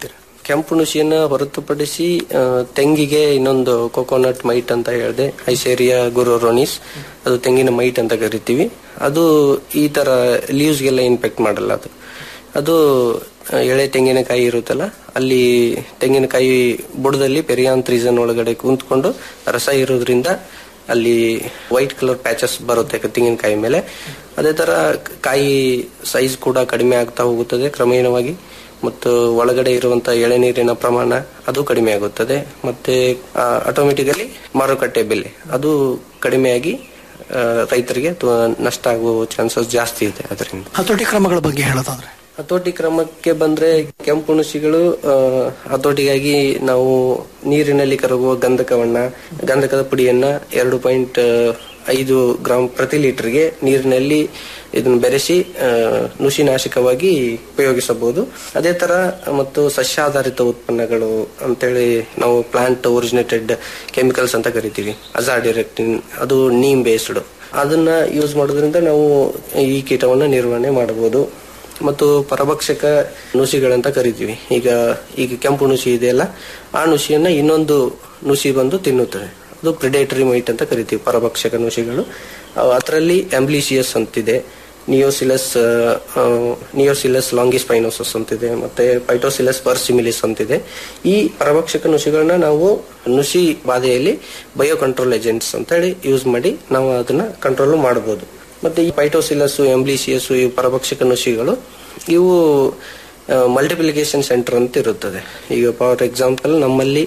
ಕೆಂಪು ನುಸಿಯನ್ನ ಹೊರತುಪಡಿಸಿ ಆ, ತೆಂಗಿಗೆ ಇನ್ನೊಂದು ಕೊಕೊನಟ್ ಮೈಟ್ ಅಂತ ಹೇಳಿದೆ ಐಸೇರಿಯಾ ಗುರೋರೋನಿಸ್ ಅದು ತೆಂಗಿನ ಮೈಟ್ ಅಂತ ಕರಿತೀವಿ ಅದು ಈ ತರ ಲೀವ್ಸ್ಗೆಲ್ಲ ಇನ್ಫೆಕ್ಟ್ ಮಾಡಲ್ಲ ಅದು ಅದು ಆ, ಎಳೆ ತೆಂಗಿನಕಾಯಿ ಇರುತ್ತಲ್ಲ ಅಲ್ಲಿ ತೆಂಗಿನಕಾಯಿ ಬುಡದಲ್ಲಿ ಪೆರಿಯಾಂತ್ ರೀಸನ್ ಒಳಗಡೆ ಕೂತ್ಕೊಂಡು ರಸ ಇರೋದ್ರಿಂದ ಅಲ್ಲಿ ವೈಟ್ ಕಲರ್ ಪ್ಯಾಚಸ್ ಬರುತ್ತೆ ತೆಂಗಿನಕಾಯಿ ಮೇಲೆ ಅದೇ ತರ ಕಾಯಿ ಸೈಜ್ ಕೂಡ ಕಡಿಮೆ ಆಗ್ತಾ ಹೋಗುತ್ತದೆ ಕ್ರಮೇಣವಾಗಿ ಮತ್ತು ಒಳಗಡೆ ಇರುವಂತಹ ಎಳೆನೀರಿನ ಪ್ರಮಾಣ ಅದು ಕಡಿಮೆ ಆಗುತ್ತದೆ ಮತ್ತೆ ಆಟೋಮೆಟಿಕಲಿ ಮಾರುಕಟ್ಟೆ ಬೆಲೆ ಅದು ಕಡಿಮೆಯಾಗಿ ಆ, ರೈತರಿಗೆ ತು- ನಷ್ಟ ಆಗುವ ಚಾನ್ಸಸ್ ಜಾಸ್ತಿ ಇದೆ ಅದರಿಂದ ಹತೋಟಿ ಕ್ರಮಗಳ ಬಗ್ಗೆ ಹೇಳೋದಾದ್ರೆ ಹತೋಟಿ ಕ್ರಮಕ್ಕೆ ಬಂದ್ರೆ ಕೆಂಪು ನುಸಿಗಳು ಆ, ಹತೋಟಿಗಾಗಿ ನಾವು ನೀರಿನಲ್ಲಿ ಕರಗುವ ಗಂಧಕವನ್ನ ಗಂಧಕದ ಪುಡಿಯನ್ನ ಎರಡು ಪಾಯಿಂಟ್ ಐದು ಗ್ರಾಂ ಪ್ರತಿ ಲೀಟರ್ಗೆ ನೀರಿನಲ್ಲಿ ಇದನ್ನು ಬೆರೆಸಿ ಆ, ನುಸಿನಾಶಕವಾಗಿ ಉಪಯೋಗಿಸಬಹುದು ಅದೇ ತರ ಮತ್ತು ಸಸ್ಯಾಧಾರಿತ ಉತ್ಪನ್ನಗಳು ಅಂತೇಳಿ ನಾವು ಪ್ಲಾಂಟ್ ಒರಿಜಿನೇಟೆಡ್ ಕೆಮಿಕಲ್ಸ್ ಅಂತ ಕರಿತೀವಿ ಅಜಾಡಿರೆಕ್ಟಿನ್ ಅದು ನೀಮ್ ಬೇಸ್ಡ್ ಅದನ್ನ ಯೂಸ್ ಮಾಡೋದ್ರಿಂದ ನಾವು ಈ ಕೀಟವನ್ನ ನಿರ್ವಹಣೆ ಮಾಡಬಹುದು ಮತ್ತು ಪರಭಕ್ಷಕ ನುಸಿಗಳಂತ ಕರಿತೀವಿ ಈಗ ಈಗ ಕೆಂಪು ನುಸಿ ಇದೆಯಲ್ಲ ಆ ನುಸಿಯನ್ನ ಇನ್ನೊಂದು ನುಸಿ ಬಂದು ತಿನ್ನುತ್ತದೆ ಅದು ಪ್ರಿಡೇಟರಿ ಮೈಟ್ ಅಂತ ಕರಿತೀವಿ ಪರಭಕ್ಷಕ ನುಸಿಗಳು ಅದರಲ್ಲಿ ಎಂಬ್ಲಿಸಿಯಸ್ ಅಂತಿದೆ ನಿಯೋಸಿಲಸ್ ನಿಯೋಸಿಲಸ್ ಲಾಂಗಿಸ್ಪೈನೋಸಸ್ ಅಂತಿದೆ ಮತ್ತೆ ಪೈಟೋಸಿಲಸ್ ಪರ್ಸಿಮಿಲಿಸ್ ಅಂತಿದೆ ಈ ಪರಭಕ್ಷಕ ನುಸಿಗಳನ್ನ ನಾವು ನುಸಿ ಬಾಧೆಯಲ್ಲಿ ಬಯೋ ಕಂಟ್ರೋಲ್ ಏಜೆಂಟ್ಸ್ ಅಂತ ಹೇಳಿ ಯೂಸ್ ಮಾಡಿ ನಾವು ಅದನ್ನ ಕಂಟ್ರೋಲ್ ಮಾಡಬಹುದು ಮತ್ತೆ ಈ ಪೈಟೋಸಿಲಸ್ ಎಂಬ್ಲಿಸಿಯಸ್ ಈ ಪರಭಕ್ಷಕ ನುಸಿಗಳು ಇವು ಮಲ್ಟಿಪ್ಲಿಕೇಶನ್ ಸೆಂಟರ್ ಅಂತ ಇರುತ್ತದೆ ಈಗ ಫಾರ್ ಎಕ್ಸಾಂಪಲ್ ನಮ್ಮಲ್ಲಿ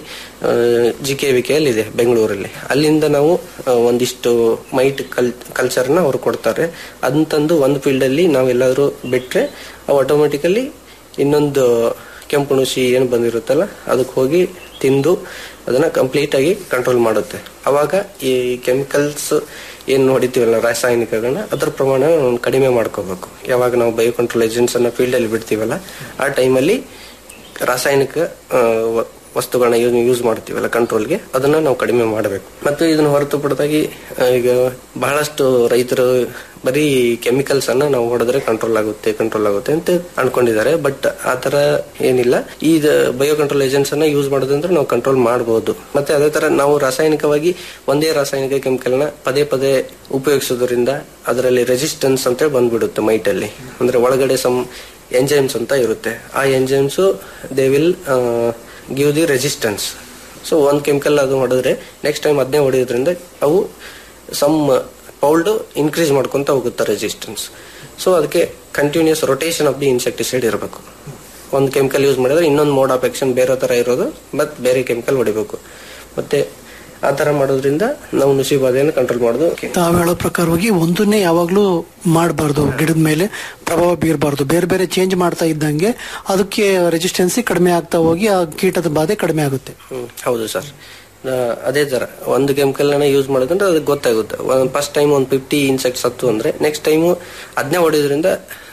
ಜಿ ಕೆ ವಿ ಕೆ ಅಲ್ಲಿ ಇದೆ ಬೆಂಗಳೂರಲ್ಲಿ ಅಲ್ಲಿಂದ ನಾವು ಆ, ಒಂದಿಷ್ಟು ಮೈಟ್ ಕಲ್ ಕಲ್ಚರ್ನ ಅವ್ರು ಕೊಡ್ತಾರೆ ಅದನ್ನ ತಂದು ಒಂದು ಫೀಲ್ಡ್ ಅಲ್ಲಿ ನಾವೆಲ್ಲಾದ್ರೂ ಬಿಟ್ರೆ ಅವು ಆಟೋಮೆಟಿಕಲಿ ಇನ್ನೊಂದು ಕೆಂಪು ನುಸಿ ಏನು ಬಂದಿರುತ್ತಲ್ಲ ಅದಕ್ಕೆ ಹೋಗಿ ತಿಂದು ಅದನ್ನ ಕಂಪ್ಲೀಟ್ ಆಗಿ ಕಂಟ್ರೋಲ್ ಮಾಡುತ್ತೆ ಅವಾಗ ಈ ಕೆಮಿಕಲ್ಸ್ ಏನು ಹೊಡಿತೀವಲ್ಲ ರಾಸಾಯನಿಕಗಳನ್ನ ಅದ್ರ ಪ್ರಮಾಣ ನಾವು ಕಡಿಮೆ ಮಾಡ್ಕೋಬೇಕು ಯಾವಾಗ ನಾವು ಬಯೋ ಕಂಟ್ರೋಲ್ ಏಜೆಂಟ್ಸ್ ಅನ್ನ ಫೀಲ್ಡ್ ಅಲ್ಲಿ ಬಿಡ್ತೀವಲ್ಲ ಆ ಟೈಮಲ್ಲಿ ರಾಸಾಯನಿಕ ಆ, ವ- ವಸ್ತುಗಳನ್ನ ಯೂಸ್ ಮಾಡ್ತೀವಲ್ಲ ಕಂಟ್ರೋಲ್ಗೆ ಅದನ್ನ ನಾವು ಕಡಿಮೆ ಮಾಡಬೇಕು ಮತ್ತು ಇದನ್ನ ಹೊರತುಪಡಿದಾಗಿ ಆ, ಈಗ ಬಹಳಷ್ಟು ರೈತರು ಬರೀ ಕೆಮಿಕಲ್ಸ್ ಅನ್ನ ನಾವು ಹೊಡೆದ್ರೆ ಕಂಟ್ರೋಲ್ ಆಗುತ್ತೆ ಕಂಟ್ರೋಲ್ ಆಗುತ್ತೆ ಅಂತ ಅನ್ಕೊಂಡಿದ್ದಾರೆ ಬಟ್ ಆತರ ಏನಿಲ್ಲ ಈ ಬಯೋ ಕಂಟ್ರೋಲ್ ಏಜೆಂಟ್ಸ್ ಅನ್ನ ಯೂಸ್ ಮಾಡೋದಂದ್ರೆ ನಾವು ಕಂಟ್ರೋಲ್ ಮಾಡಬಹುದು ಮತ್ತೆ ಅದೇ ತರ ನಾವು ರಾಸಾಯನಿಕವಾಗಿ ಒಂದೇ ರಾಸಾಯನಿಕ ಕೆಮಿಕಲ್ ನ ಪದೇ ಪದೇ ಉಪಯೋಗಿಸೋದ್ರಿಂದ ಅದರಲ್ಲಿ ರೆಸಿಸ್ಟೆನ್ಸ್ ಅಂತ ಬಂದ್ಬಿಡುತ್ತೆ ಮೈಟಲ್ಲಿ ಅಂದ್ರೆ ಒಳಗಡೆ ಸಮ್ ಎಂಜೈಮ್ಸ್ ಅಂತ ಇರುತ್ತೆ ಆ enzymes they will give the resistance so ಒಂದು ಕೆಮಿಕಲ್ ಅದು ಹೊಡೆದ್ರೆ ನೆಕ್ಸ್ಟ್ ಟೈಮ್ ಅದನ್ನೇ ಹೊಡೆಯೋದ್ರಿಂದ ಅವು ಸಮ್ ಪೌಲ್ಡ್ ಇನ್ಕ್ರೀಸ್ ಮಾಡ್ಕೊಂತ ಹೋಗುತ್ತೆ ರೆಸಿಸ್ಟೆನ್ಸ್ ಸೊ ಅದಕ್ಕೆ continuous rotation of the insecticide ಇರಬೇಕು ಒಂದು ಕೆಮಿಕಲ್ ಯೂಸ್ ಮಾಡಿದ್ರೆ ಇನ್ನೊಂದು ಮೋಡ್ ಆಫ್ ಆಕ್ಷನ್ ಬೇರೆ ತರ ಇರೋದು ಬಟ್ ಬೇರೆ ಕೆಮಿಕಲ್ ಹೊಡಿಬೇಕು ಮತ್ತೆ ಆ ತರ ಮಾಡೋದ್ರಿಂದ ನಾವು ನುಸಿ ಬಾಧೆಯನ್ನು ಕಂಟ್ರೋಲ್ ಮಾಡೋದು ತಾವು ಹೇಳೋ ಪ್ರಕಾರವಾಗಿ ಒಂದನ್ನೇ ಯಾವಾಗ್ಲೂ ಮಾಡಬಾರ್ದು ಗಿಡದ ಮೇಲೆ ಪ್ರಭಾವ ಬೀರಬಾರ್ದು ಬೇರೆ ಬೇರೆ ಚೇಂಜ್ ಮಾಡ್ತಾ ಇದ್ದಂಗೆ ಅದಕ್ಕೆ ರೆಸಿಸ್ಟೆನ್ಸಿ ಕಡಿಮೆ ಆಗ್ತಾ ಹೋಗಿ ಆ ಕೀಟದ ಬಾಧೆ ಕಡಿಮೆ ಆಗುತ್ತೆ ಹ್ಮ್, ಹೌದು ಸರ್ ಅದೇ ತರ ಒಂದು ಕೆಮಿಕಲ್ ನ ಯೂಸ್ ಮಾಡೋದಂದ್ರೆ ಅದಕ್ಕೆ ಗೊತ್ತಾಗುತ್ತೆ ಫಸ್ಟ್ ಟೈಮ್ ಒಂದು ಫಿಫ್ಟಿ ಇನ್ಸೆಕ್ಟ್ಸ್ ಹತ್ತು ಅಂದ್ರೆ ನೆಕ್ಸ್ಟ್ ಟೈಮು ಅದನ್ನೇ ಹೊಡೆಯೋದ್ರಿಂದ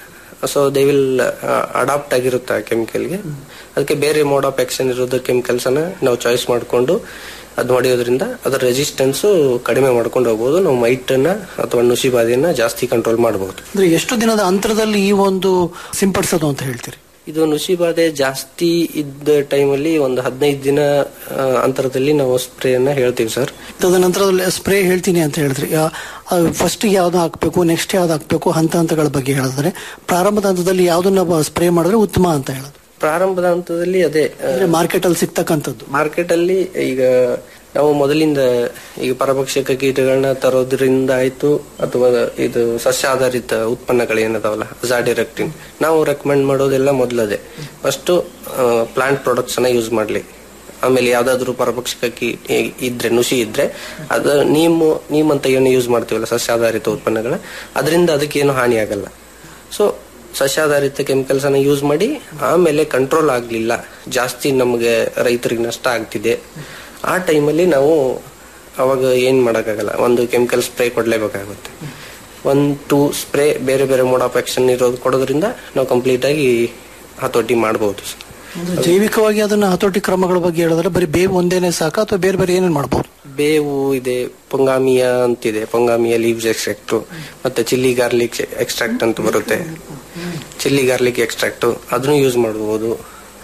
ಸೊ ದೇ ವಿಲ್ ಅಡಾಪ್ಟ್ ಆಗಿರುತ್ತೆ ಆ ಕೆಮಿಕಲ್ಗೆ ಅದಕ್ಕೆ ಬೇರೆ ಮೋಡ್ ಆಫ್ ಆಕ್ಷನ್ ಇರೋದು ಕೆಮಿಕಲ್ಸ್ ಅನ್ನ ನಾವು ಚಾಯ್ಸ್ ಮಾಡಿಕೊಂಡು ಅದ್ ಹೊಡೆಯೋದ್ರಿಂದ ಅದರ ರೆಸಿಸ್ಟೆನ್ಸ್ ಕಡಿಮೆ ಮಾಡ್ಕೊಂಡು ಹೋಗ್ಬೋದು ನಾವು ಮೈಟ್ ಅನ್ನ ಅಥವಾ ನುಸಿ ಬಾಧೆಯನ್ನ ಜಾಸ್ತಿ ಕಂಟ್ರೋಲ್ ಮಾಡಬಹುದು ಅಂದ್ರೆ ಎಷ್ಟು ದಿನದ ಅಂತರದಲ್ಲಿ ಈ ಒಂದು ಸಿಂಪಡಿಸೋದು ಅಂತ ಹೇಳ್ತೀರಿ ಇದು ನುಸಿ ಬಾಧೆ ಜಾಸ್ತಿ ಇದ್ದ ಟೈಮಲ್ಲಿ ಒಂದು ಹದಿನೈದು ದಿನ ಆ, ಅಂತರದಲ್ಲಿ ನಾವು ಸ್ಪ್ರೇಯನ್ನ ಹೇಳ್ತೀವಿ ಸರ್ ತದನಂತರದಲ್ಲಿ ಸ್ಪ್ರೇ ಹೇಳ್ತೀನಿ ಅಂತ ಹೇಳಿದ್ರಿ ಫಸ್ಟ್ ಯಾವ್ದು ಹಾಕ್ಬೇಕು ನೆಕ್ಸ್ಟ್ ಯಾವ್ದು ಹಾಕ್ಬೇಕು ಹಂತ ಹಂತಗಳ ಬಗ್ಗೆ ಹೇಳಿದ್ರೆ ಪ್ರಾರಂಭದ ಹಂತದಲ್ಲಿ ಯಾವ್ದನ್ನ ಸ್ಪ್ರೇ ಮಾಡಿದ್ರೆ ಉತ್ತಮ ಅಂತ ಹೇಳೋದು ಪ್ರಾರಂಭದ ಹಂತದಲ್ಲಿ ಅದೇ ಅಂದ್ರೆ ಮಾರ್ಕೆಟ್ ಅಲ್ಲಿ ಸಿಗ್ತಕ್ಕಂಥದ್ದು ಮಾರ್ಕೆಟ್ ಅಲ್ಲಿ ಈಗ ನಾವು ಮೊದಲಿಂದ ಈಗ ಪರಭಕ್ಷಕ ಕೀಟಗಳನ್ನ ತರೋದ್ರಿಂದ ಆಯ್ತು ಅಥವಾ ಇದು ಸಸ್ಯ ಆಧಾರಿತ ಉತ್ಪನ್ನಗಳು ಏನದಾವಲ್ಲ ಜಾಡಿರೆಕ್ಟಿನ್ ನಾವು ರೆಕಮೆಂಡ್ ಮಾಡೋದೆಲ್ಲ ಮೊದಲದೇ ಫಸ್ಟ್ ಪ್ಲಾಂಟ್ ಪ್ರಾಡಕ್ಟ್ಸ್ ಅನ್ನ ಯೂಸ್ ಮಾಡ್ಲಿ ಆಮೇಲೆ ಯಾವ್ದಾದ್ರು ಪರಭಕ್ಷಕ ಕೀ ಇದ್ರೆ ನುಸಿ ಇದ್ರೆ ಅದು ನೀಮು ನೀಮ್ ಅಂತ ಏನು ಯೂಸ್ ಮಾಡ್ತೀವಲ್ಲ ಸಸ್ಯ ಆಧಾರಿತ ಉತ್ಪನ್ನಗಳ ಅದರಿಂದ ಅದಕ್ಕೇನು ಹಾನಿ ಆಗಲ್ಲ ಸೊ ಸಸ್ಯಾಧಾರಿತ ಕೆಮಿಕಲ್ಸ್ ಅನ್ನ ಯೂಸ್ ಮಾಡಿ ಆಮೇಲೆ ಕಂಟ್ರೋಲ್ ಆಗ್ಲಿಲ್ಲ ಜಾಸ್ತಿ ನಮಗೆ ರೈತರಿಗೆ ನಷ್ಟ ಆಗ್ತಿದೆ ಆ ಟೈಮಲ್ಲಿ ನಾವು ಅವಾಗ ಏನ್ ಮಾಡಕ್ಕಾಗಲ್ಲ ಒಂದು ಕೆಮಿಕಲ್ ಸ್ಪ್ರೇ ಕೊಡ್ಲೇಬೇಕಾಗುತ್ತೆ ಒನ್ ಟೂ ಸ್ಪ್ರೇ ಬೇರೆ ಬೇರೆ ಮೋಡ್ ಆಫ್ ಆಕ್ಷನ್ ಇರೋದು ಕೊಡೋದ್ರಿಂದ ನಾವು ಕಂಪ್ಲೀಟ್ ಆಗಿ ಹತೋಟಿ ಮಾಡಬಹುದು ಅಂದ್ರೆ ಜೈವಿಕವಾಗಿ ಅದನ್ನ ಹತೋಟಿ ಕ್ರಮಗಳ ಬಗ್ಗೆ ಹೇಳಿದ್ರೆ ಬರೀ ಬೇವು ಒಂದೇನೆ ಸಾಕ ಅಥವಾ ಬೇರೆ ಬೇರೆ ಏನೇನ್ ಮಾಡಬಹುದು ಬೇವು ಇದೆ ಪೊಂಗಾಮಿಯ ಅಂತಿದೆ ಪೊಂಗಾಮಿಯ ಲೀವ್ಸ್ ಎಕ್ಸ್ಟ್ರಾಕ್ಟ್ ಮತ್ತೆ ಚಿಲ್ಲಿ ಗಾರ್ಲಿಕ್ ಎಕ್ಸ್ಟ್ರಾಕ್ಟ್ ಅಂತ ಬರುತ್ತೆ ಚಿಲ್ಲಿ ಗಾರ್ಲಿಕ್ ಎಕ್ಸ್ಟ್ರಾಕ್ಟ್ ಅದನ್ನು ಯೂಸ್ ಮಾಡಬಹುದು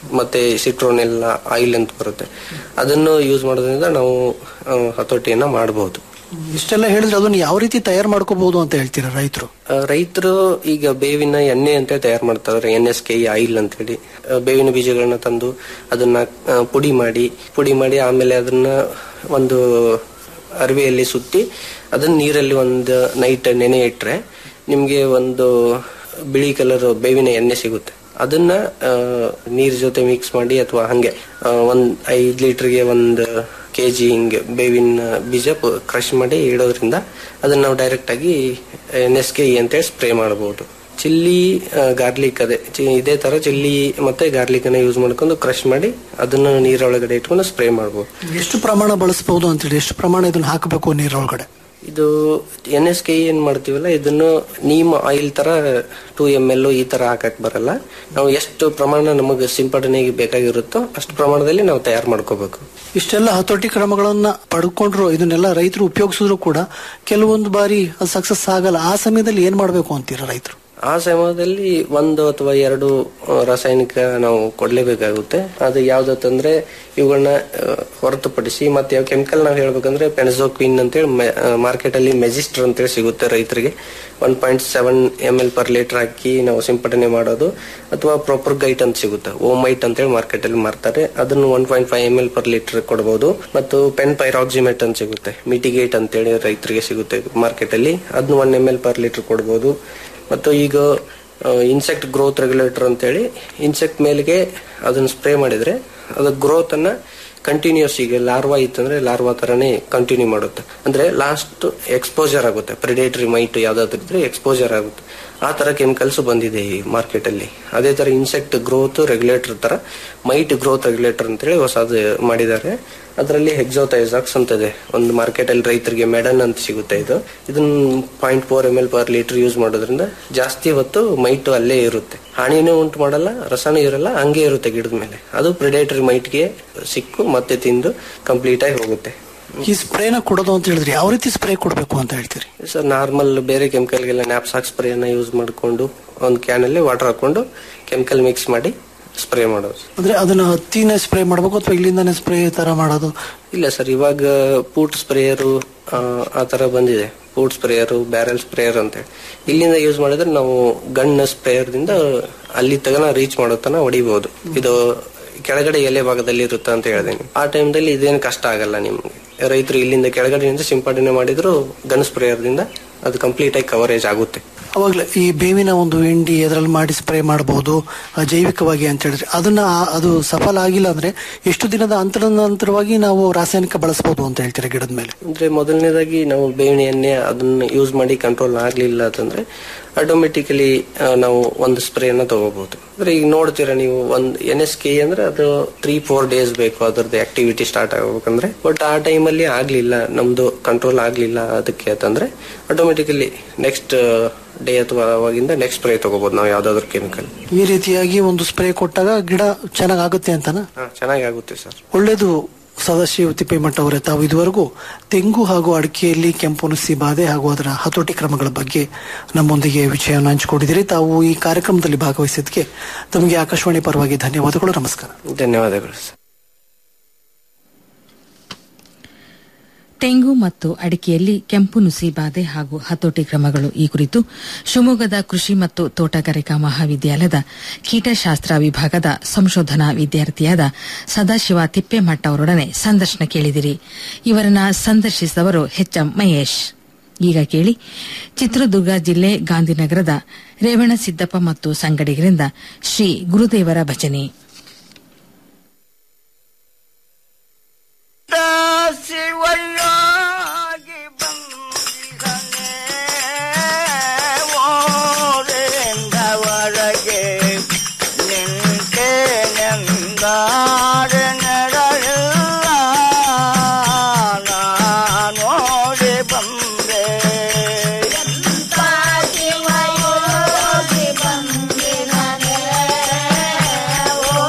ಮತ್ತೆ ಸಿಟ್ರೋನೆಲ್ಲ ಆಯಿಲ್ ಅಂತ ಬರುತ್ತೆ ಅದನ್ನು ಯೂಸ್ ಮಾಡೋದ್ರಿಂದ ನಾವು ಆ, ಹತೋಟಿಯನ್ನ ಮಾಡಬಹುದು ಇಷ್ಟೆಲ್ಲ ಹೇಳಿದ್ರೆ ಅದನ್ನ ಯಾವ ರೀತಿ ತಯಾರು ಮಾಡ್ಕೋಬಹುದು ಅಂತ ಹೇಳ್ತೀರಾ ರೈತರು ರೈತರು ಈಗ ಬೇವಿನ ಎಣ್ಣೆ ಅಂತ ತಯಾರು ಮಾಡ್ತಾರೆ ಎನ್ ಎಸ್ ಕೆ ಆಯಿಲ್ ಅಂತ ಹೇಳಿ ಆ, ಬೇವಿನ ಬೀಜಗಳನ್ನ ತಂದು ಅದನ್ನ ಆ, ಪುಡಿ ಮಾಡಿ ಪುಡಿ ಮಾಡಿ ಆಮೇಲೆ ಅದನ್ನ ಒಂದು ಅರಿವೆಯಲ್ಲಿ ಸುತ್ತಿ ಅದನ್ನ ನೀರಲ್ಲಿ ಒಂದು ನೈಟ್ ನೆನೆ ಇಟ್ರೆ ನಿಮ್ಗೆ ಒಂದು ಬಿಳಿ ಕಲರ್ ಬೇವಿನ ಎಣ್ಣೆ ಸಿಗುತ್ತೆ ಅದನ್ನ ಆ, ನೀರ್ ಜೊತೆ ಮಿಕ್ಸ್ ಮಾಡಿ ಅಥವಾ ಹಂಗೆ ಆ, ಒಂದ್ ಐದ್ ಲೀಟರ್ಗೆ ಒಂದು ಕೆಜಿ ಹಿಂಗೆ ಬೇವಿನ ಬೀಜ ಕ್ರಶ್ ಮಾಡಿ ಇಡೋದ್ರಿಂದ ಅದನ್ನ ನಾವು ಡೈರೆಕ್ಟ್ ಆಗಿ ಎನ್ ಎಸ್ ಕೆ ಅಂತೇಳಿ ಸ್ಪ್ರೇ ಮಾಡಬಹುದು ಚಿಲ್ಲಿ ಗಾರ್ಲಿಕ್ ಅದೇ ಚಿ- ಇದೇ ತರ ಚಿಲ್ಲಿ ಮತ್ತೆ ಗಾರ್ಲಿಕ್ ಅನ್ನ ಯೂಸ್ ಮಾಡ್ಕೊಂಡು ಕ್ರಶ್ ಮಾಡಿ ಅದನ್ನ ನೀರೊಳಗಡೆ ಇಟ್ಕೊಂಡು ಸ್ಪ್ರೇ ಮಾಡಬಹುದು ಎಷ್ಟು ಪ್ರಮಾಣ ಬಳಸಬಹುದು ಅಂತೇಳಿ ಎಷ್ಟು ಪ್ರಮಾಣ ಇದನ್ನ ಹಾಕಬೇಕು ನೀರೊಳಗಡೆ ಇದು ಎನ್ ಎಸ್ ಕೆ ಏನ್ ಮಾಡ್ತೀವಲ್ಲ ಇದನ್ನು ನೀಮ್ ಆಯಿಲ್ ತರ ಟೂ ಎಮ್ ಎಲ್ ಈ ತರ ಹಾಕಕ್ ಬರಲ್ಲ ನಾವು ಎಷ್ಟು ಪ್ರಮಾಣ ನಮಗೆ ಸಿಂಪಡಣೆಗೆ ಬೇಕಾಗಿರುತ್ತೋ ಅಷ್ಟು ಪ್ರಮಾಣದಲ್ಲಿ ನಾವು ತಯಾರು ಮಾಡ್ಕೋಬೇಕು ಇಷ್ಟೆಲ್ಲ ಹತೋಟಿ ಕ್ರಮಗಳನ್ನ ಪಡ್ಕೊಂಡ್ರು ಇದನ್ನೆಲ್ಲ ರೈತರು ಉಪಯೋಗಿಸಿದ್ರು ಕೂಡ ಕೆಲವೊಂದು ಬಾರಿ ಅದು ಸಕ್ಸಸ್ ಆಗಲ್ಲ ಆ ಸಮಯದಲ್ಲಿ ಏನ್ ಮಾಡ್ಬೇಕು ಅಂತೀರಾ ರೈತರು ಆ ಸಮಯದಲ್ಲಿ ಒಂದು ಅಥವಾ ಎರಡು ಆ, ರಾಸಾಯನಿಕ ನಾವು ಕೊಡ್ಲೇಬೇಕಾಗುತ್ತೆ ಅದು ಯಾವ್ದಂದ್ರೆ ಇವುಗಳನ್ನ ಆ, ಹೊರತುಪಡಿಸಿ ಮತ್ತೆ ಯಾವ ಕೆಮಿಕಲ್ ನಾವು ಹೇಳ್ಬೇಕಂದ್ರೆ ಪೆನಜೋಕ್ವಿನ್ ಅಂತೇಳಿ ಮಾರ್ಕೆಟ್ ಅಲ್ಲಿ ಮೆಜಿಸ್ಟರ್ ಅಂತೇಳಿ ಸಿಗುತ್ತೆ ರೈತರಿಗೆ one point seven M L per litre ಹಾಕಿ ನಾವು ಸಿಂಪಡಣೆ ಮಾಡೋದು ಅಥವಾ ಪ್ರಾಪರ್ ಗೈಟ್ ಅಂತ ಸಿಗುತ್ತೆ ಓಮೈಟ್ ಅಂತೇಳಿ ಮಾರ್ಕೆಟ್ ಅಲ್ಲಿ ಮಾರ್ತಾರೆ ಅದನ್ನು one point five M L per litre ಕೊಡಬಹುದು ಮತ್ತು ಪೆನ್ ಪೈರಾಕ್ಸಿಮೆಟ್ ಅಂತ ಸಿಗುತ್ತೆ ಮಿಟಿಗೇಟ್ ಅಂತೇಳಿ ರೈತರಿಗೆ ಸಿಗುತ್ತೆ ಮಾರ್ಕೆಟ್ ಅಲ್ಲಿ ಅದನ್ನ one M L per litre ಕೊಡಬಹುದು ಮತ್ತು ಈಗ ಇನ್ಸೆಕ್ಟ್ ಗ್ರೋತ್ ರೆಗ್ಯುಲೇಟರ್ ಅಂತೇಳಿ ಇನ್ಸೆಕ್ಟ್ ಮೇಲೆಗೆ ಅದನ್ನ ಸ್ಪ್ರೇ ಮಾಡಿದ್ರೆ ಅದ ಗ್ರೋತ್ ಅನ್ನ ಕಂಟಿನ್ಯೂಸ್ ಈಗ ಲಾರ್ವಾ ಇತ್ತಂದ್ರೆ ಲಾರ್ವಾ ತರನೇ ಕಂಟಿನ್ಯೂ ಮಾಡುತ್ತೆ ಅಂದ್ರೆ ಲಾಸ್ಟ್ ಎಕ್ಸ್ಪೋಜರ್ ಆಗುತ್ತೆ ಪ್ರಿಡೇಟರಿ ಮೈಟ್ ಯಾವ್ದಾದ್ರು ಇದ್ರೆ ಎಕ್ಸ್ಪೋಜರ್ ಆಗುತ್ತೆ ಆ ತರ ಕೆಮಿಕಲ್ಸ್ ಬಂದಿದೆ ಈ ಮಾರ್ಕೆಟ್ ಅಲ್ಲಿ ಅದೇ ತರ ಇನ್ಸೆಕ್ಟ್ ಗ್ರೋತ್ ರೆಗ್ಯುಲೇಟರ್ ತರ ಮೈಟ್ ಗ್ರೋತ್ ರೆಗ್ಯುಲೇಟರ್ ಅಂತೇಳಿ ಹೊಸದು ಮಾಡಿದ್ದಾರೆ ಅದರಲ್ಲಿ ಹೆಕ್ಸೋಥೈಸಾಕ್ಸ್ ಅಂತ ಇದೆ ಒಂದು ಮಾರ್ಕೆಟ್ ಅಲ್ಲಿ ರೈತರಿಗೆ ಮೆಡನ್ ಅಂತ ಸಿಗುತ್ತೆ ಇದು ಇದನ್ನ point four M L per litre use ಮಾಡೋದ್ರಿಂದ ಜಾಸ್ತಿ ಹೊತ್ತು ಮೈಟ್ ಅಲ್ಲೇ ಇರುತ್ತೆ ಹಾನಿನೂ ಉಂಟು ಮಾಡಲ್ಲ ರಸನೂ ಇರಲ್ಲ ಹಂಗೆ ಇರುತ್ತೆ ಗಿಡದ ಮೇಲೆ ಅದು ಪ್ರಿಡೇಟರಿ ಮೈಟ್ಗೆ ಸಿಕ್ಕು ಮತ್ತೆ ತಿಂದು ಕಂಪ್ಲೀಟ್ ಆಗಿ ಹೋಗುತ್ತೆ ಈ ಸ್ಪ್ರೇನ ಕೊಡೋದು ಅಂತ ಹೇಳಿದ್ರೆ ಯಾವ ರೀತಿ ಸ್ಪ್ರೇ ಕೊಡಬೇಕು ಅಂತ ಹೇಳ್ತೀರಿ ಸರ್ ನಾರ್ಮಲ್ ಬೇರೆ ಕೆಮಿಕಲ್ಗೆಲ್ಲ ನ್ಯಾಪ್ಸಾಕ್ ಸ್ಪ್ರೇನ ಯೂಸ್ ಮಾಡಿಕೊಂಡು ಒಂದು ಕ್ಯಾನಲ್ಲಿ ವಾಟರ್ ಹಾಕೊಂಡು ಕೆಮಿಕಲ್ ಮಿಕ್ಸ್ ಮಾಡಿ ಸ್ಪ್ರೇ ಮಾಡೋದು ಅಂದ್ರೆ ಅದನ್ನ ಹತ್ತಿನ ಸ್ಪ್ರೇ ಮಾಡ್ಬೇಕು ಅಥವಾ ಇಲ್ಲಿಂದಾನೆ ಸ್ಪ್ರೇ ತರ ಮಾಡೋದು ಇಲ್ಲ ಸರ್ ಇವಾಗ ಪೂಟ್ ಸ್ಪ್ರೇಯರು ಆ ತರ ಬಂದಿದೆ ಪೂಟ್ ಸ್ಪ್ರೇಯರು ಬ್ಯಾರೆಲ್ ಸ್ಪ್ರೇಯರ್ ಅಂತ ಹೇಳಿ ಇಲ್ಲಿಂದ ಯೂಸ್ ಮಾಡಿದ್ರೆ ನಾವು ಗನ್ ಸ್ಪ್ರೇಯರ್ದಿಂದ ಅಲ್ಲಿ ತಗನ ರೀಚ್ ಮಾಡೋ ತನ ಹೊಡಿಬಹುದು ಇದು ಕೆಳಗಡೆ ಎಲೆ ಭಾಗದಲ್ಲಿ ಇರುತ್ತೆ ಅಂತ ಹೇಳಿದೀನಿ ಆ ಟೈಮ್ದಲ್ಲಿ ಇದೇನು ಕಷ್ಟ ಆಗಲ್ಲ ನಿಮ್ಗೆ ರೈತರು ಇಲ್ಲಿಂದ ಕೆಳಗಡೆಯಿಂದ ಸಿಂಪಡಣೆ ಮಾಡಿದ್ರು ಗನ್ ಸ್ಪ್ರೇಯರ್ದಿಂದ ಅದು ಕಂಪ್ಲೀಟ್ ಆಗಿ ಕವರೇಜ್ ಆಗುತ್ತೆ ಅವಾಗ್ಲೇ ಈ ಬೇವಿನ ಒಂದು ಹಿಂಡಿ ಅದರಲ್ಲಿ ಮಾಡಿ ಸ್ಪ್ರೇ ಮಾಡಬಹುದು ಜೈವಿಕವಾಗಿ ಅಂತ ಹೇಳಿದ್ರೆ ಅದನ್ನ ಆ- ಅದು ಸಫಲ ಆಗಿಲ್ಲ ಅಂದ್ರೆ ಎಷ್ಟು ದಿನದ ಅಂತರ ನಂತರವಾಗಿ ನಾವು ರಾಸಾಯನಿಕ ಬಳಸಬಹುದು ಅಂತ ಹೇಳ್ತೀರಾ ಗಿಡದ ಮೇಲೆ ಅಂದ್ರೆ ಮೊದಲನೇದಾಗಿ ನಾವು ಬೇವಿನ ಎಣ್ಣೆ ಅದನ್ನ ಯೂಸ್ ಮಾಡಿ ಕಂಟ್ರೋಲ್ ಆಗ್ಲಿಲ್ಲ ಅಂತಂದ್ರೆ ಆಟೋಮೆಟಿಕಲಿ ನಾವು ಒಂದು ಸ್ಪ್ರೇನ ತಗೋಬಹುದು ಅಂದ್ರೆ ಈಗ ನೋಡ್ತೀರಾ ನೀವು ಒಂದ್ ಎನ್ ಎಸ್ ಕೆ ಅಂದ್ರೆ ಅದು ತ್ರೀ ಫೋರ್ ಡೇಸ್ ಬೇಕು ಅದರದ್ದು ಆಕ್ಟಿವಿಟಿ ಸ್ಟಾರ್ಟ್ ಆಗ್ಬೇಕಂದ್ರೆ ಬಟ್ ಆ ಟೈಮಲ್ಲಿ ಆಗ್ಲಿಲ್ಲ ನಮ್ದು ಕಂಟ್ರೋಲ್ ಆಗ್ಲಿಲ್ಲ ಅದಕ್ಕೆ ಅಂತಂದ್ರೆ ಆಟೋಮೆಟಿಕಲಿ ನೆಕ್ಸ್ಟ್ ಡೇ ಅಥವಾ ಅವಾಗಿಂದ ನೆಕ್ಸ್ಟ್ ಸ್ಪ್ರೇ ತಗೋಬಹುದು ನಾವು ಯಾವ್ದಾದ್ರು ಕೆಮಿಕಲ್ ಈ ರೀತಿಯಾಗಿ ಒಂದು ಸ್ಪ್ರೇ ಕೊಟ್ಟಾಗ ಗಿಡ ಚೆನ್ನಾಗಾಗುತ್ತೆ ಅಂತನಾ ಚೆನ್ನಾಗಿ ಆಗುತ್ತೆ ಸರ್ ಒಳ್ಳೇದು ಸದಾಶಿವ ತಿಪ್ಪೇಮಠ ಅವರೇ ತಾವು ಇದುವರೆಗೂ ತೆಂಗು ಹಾಗೂ ಅಡಿಕೆಯಲ್ಲಿ ಕೆಂಪು ನುಸಿ ಬಾಧೆ ಹಾಗೂ ಅದರ ಹತೋಟಿ ಕ್ರಮಗಳ ಬಗ್ಗೆ ನಮ್ಮೊಂದಿಗೆ ವಿಷಯವನ್ನು ಹಂಚಿಕೊಂಡಿದ್ದೀರಿ ತಾವು ಈ ಕಾರ್ಯಕ್ರಮದಲ್ಲಿ ಭಾಗವಹಿಸಿದ್ದಕ್ಕೆ ತಮಗೆ ಆಕಾಶವಾಣಿ ಪರವಾಗಿ ಧನ್ಯವಾದಗಳು ನಮಸ್ಕಾರ ಧನ್ಯವಾದಗಳು ಸರ್ ತೆಂಗು ಮತ್ತು ಅಡಿಕೆಯಲ್ಲಿ ಕೆಂಪು ನುಸಿ ಬಾಧೆ ಹಾಗೂ ಹತೋಟಿ ಕ್ರಮಗಳು ಈ ಕುರಿತು ಶಿವಮೊಗ್ಗದ ಕೃಷಿ ಮತ್ತು ತೋಟಗಾರಿಕಾ ಮಹಾವಿದ್ಯಾಲಯದ ಕೀಟಶಾಸ್ತ್ರ ವಿಭಾಗದ ಸಂಶೋಧನಾ ವಿದ್ಯಾರ್ಥಿಯಾದ ಸದಾಶಿವ ತಿಪ್ಪೇಮಠ ಅವರೊಡನೆ ಸಂದರ್ಶನ ಕೇಳಿದಿರಿ ಇವರನ್ನ ಸಂದರ್ಶಿಸಿದವರು ಎಂ ಮಹೇಶ್ ಈಗ ಕೇಳಿ ಚಿತ್ರದುರ್ಗ ಜಿಲ್ಲೆ ಗಾಂಧಿನಗರದ ರೇವಣಸಿದ್ದಪ್ಪ ಮತ್ತು ಸಂಗಡಿಗರಿಂದ ಶ್ರೀ ಗುರುದೇವರ ಭಜನೆ ಶಿವಯೋಗಿ ಬಂದಿರನೆ ಓರೆಂದವರೆಗೆ ನಿಂತೆ ನೆಂದಾಡ ನೆರಳಿಲ್ಲ ನಾನೋಡಿ ಬಂದೆ ಎಂತ ಶಿವಯೋಗಿ ಬಂದಿರನೆ ಓ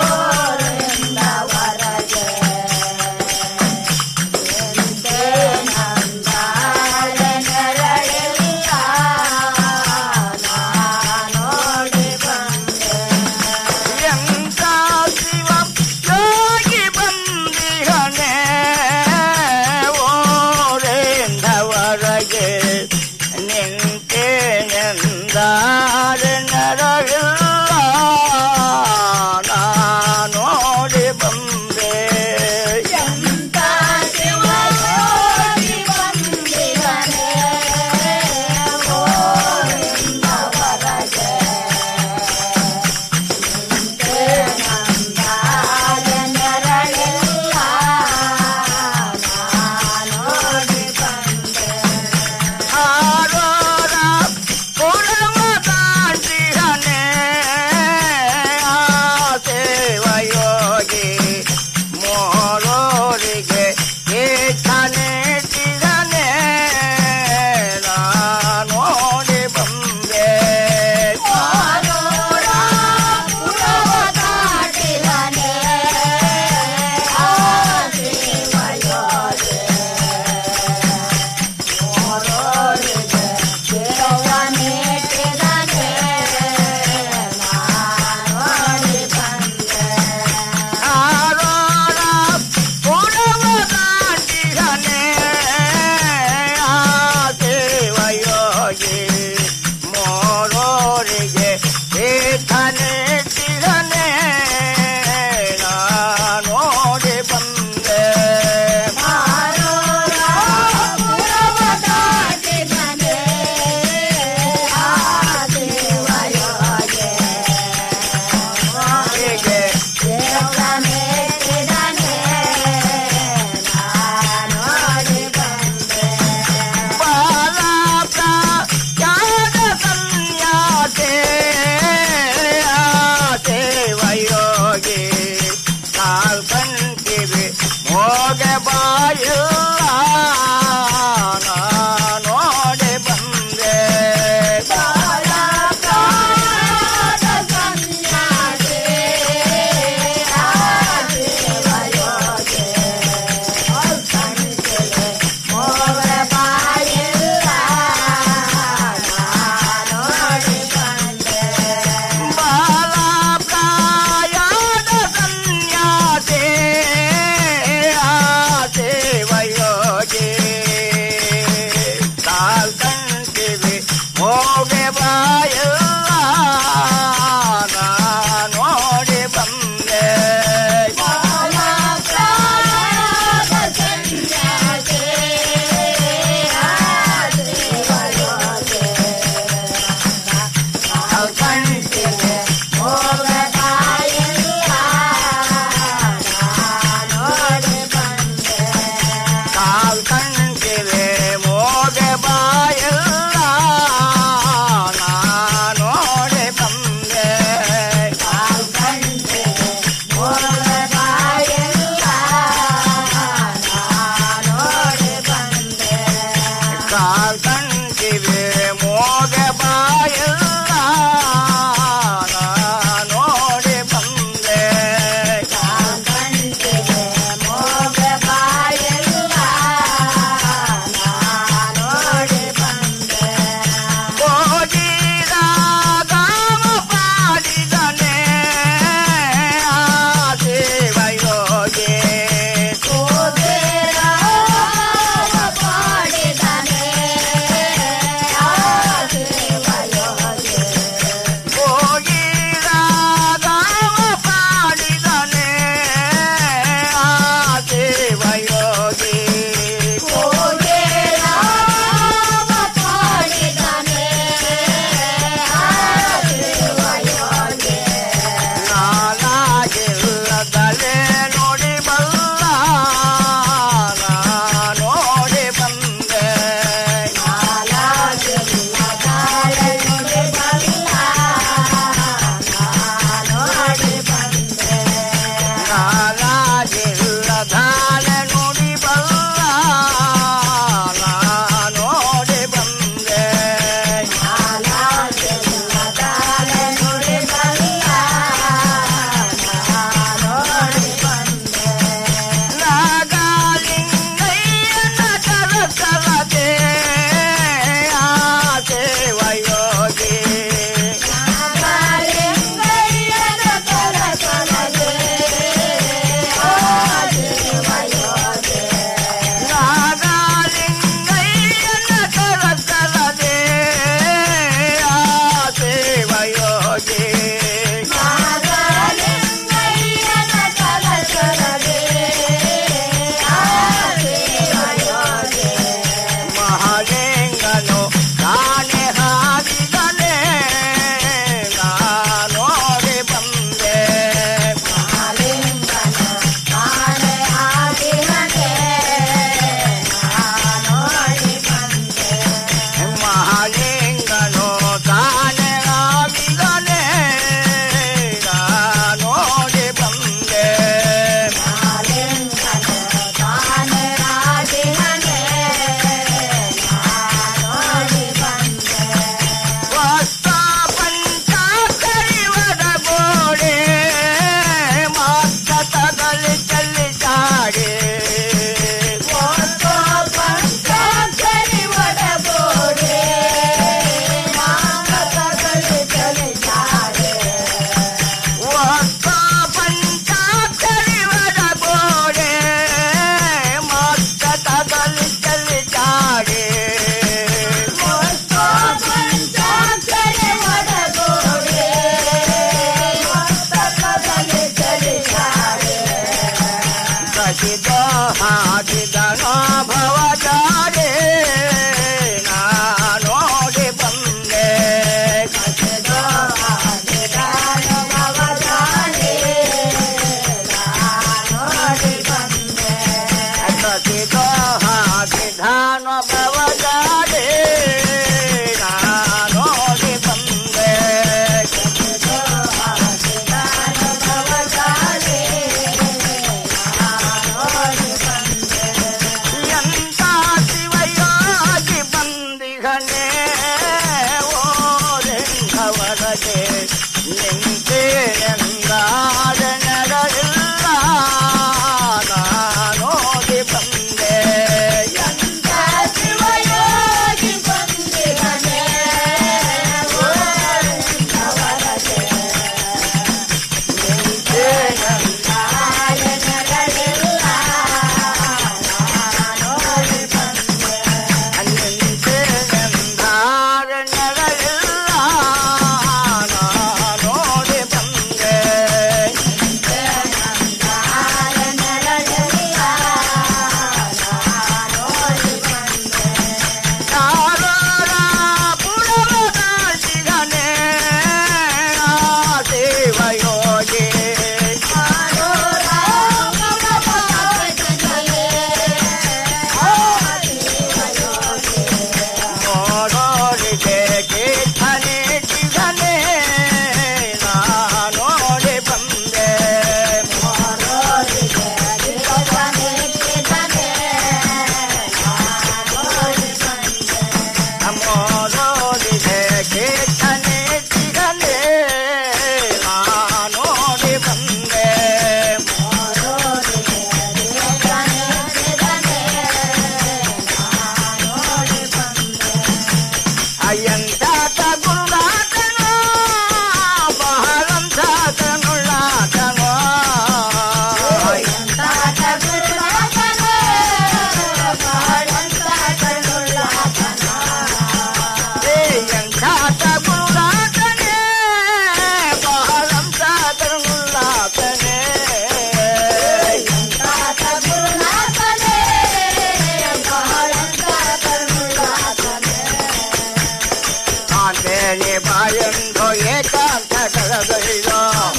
ಕರೆದೊಯ್ದು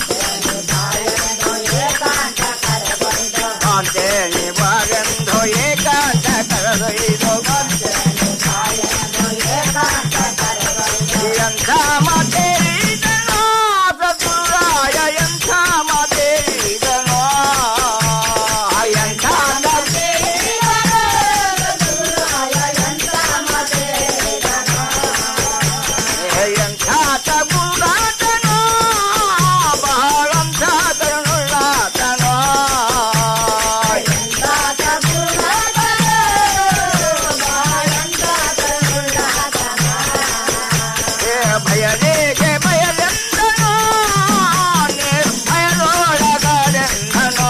ಅಂತೇಳಿ ಬಾಗೆಂದು ಏಕಾಂತ ಕರೆದೊಯ್ದು ಎಂಥ ಮಾತೇರಿದನೋ ಪ್ರಭುರಾಯ ಎಂಥ ಮಾತೇರಿದನೋ ಎಂಥ ಎಂಥ ತಗುಲಾತನೋ ಬಹಳಂಥ ಕರುಣಾತನೋ ಏ ಭಯದೇಗೆ ಭಯಲೆಂದನೋ ನಿರ್ಭಯದೊಳಗಡೆಂದನೋ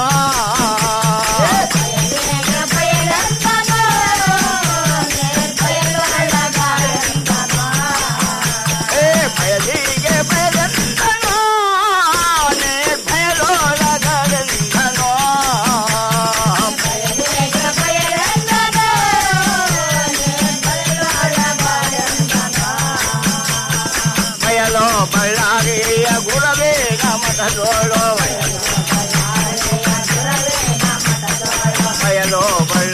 ಏ ಭಯದಿಗೆ ಭಯಲೆಂದನೋ ನಿರ್ಭಯದೊಳಗಡೆಂದನೋ ಬಯಲೋ ಬಳ್ಳಾರಿಯ ಗುರಬೇಗ ಮಠದೋಳು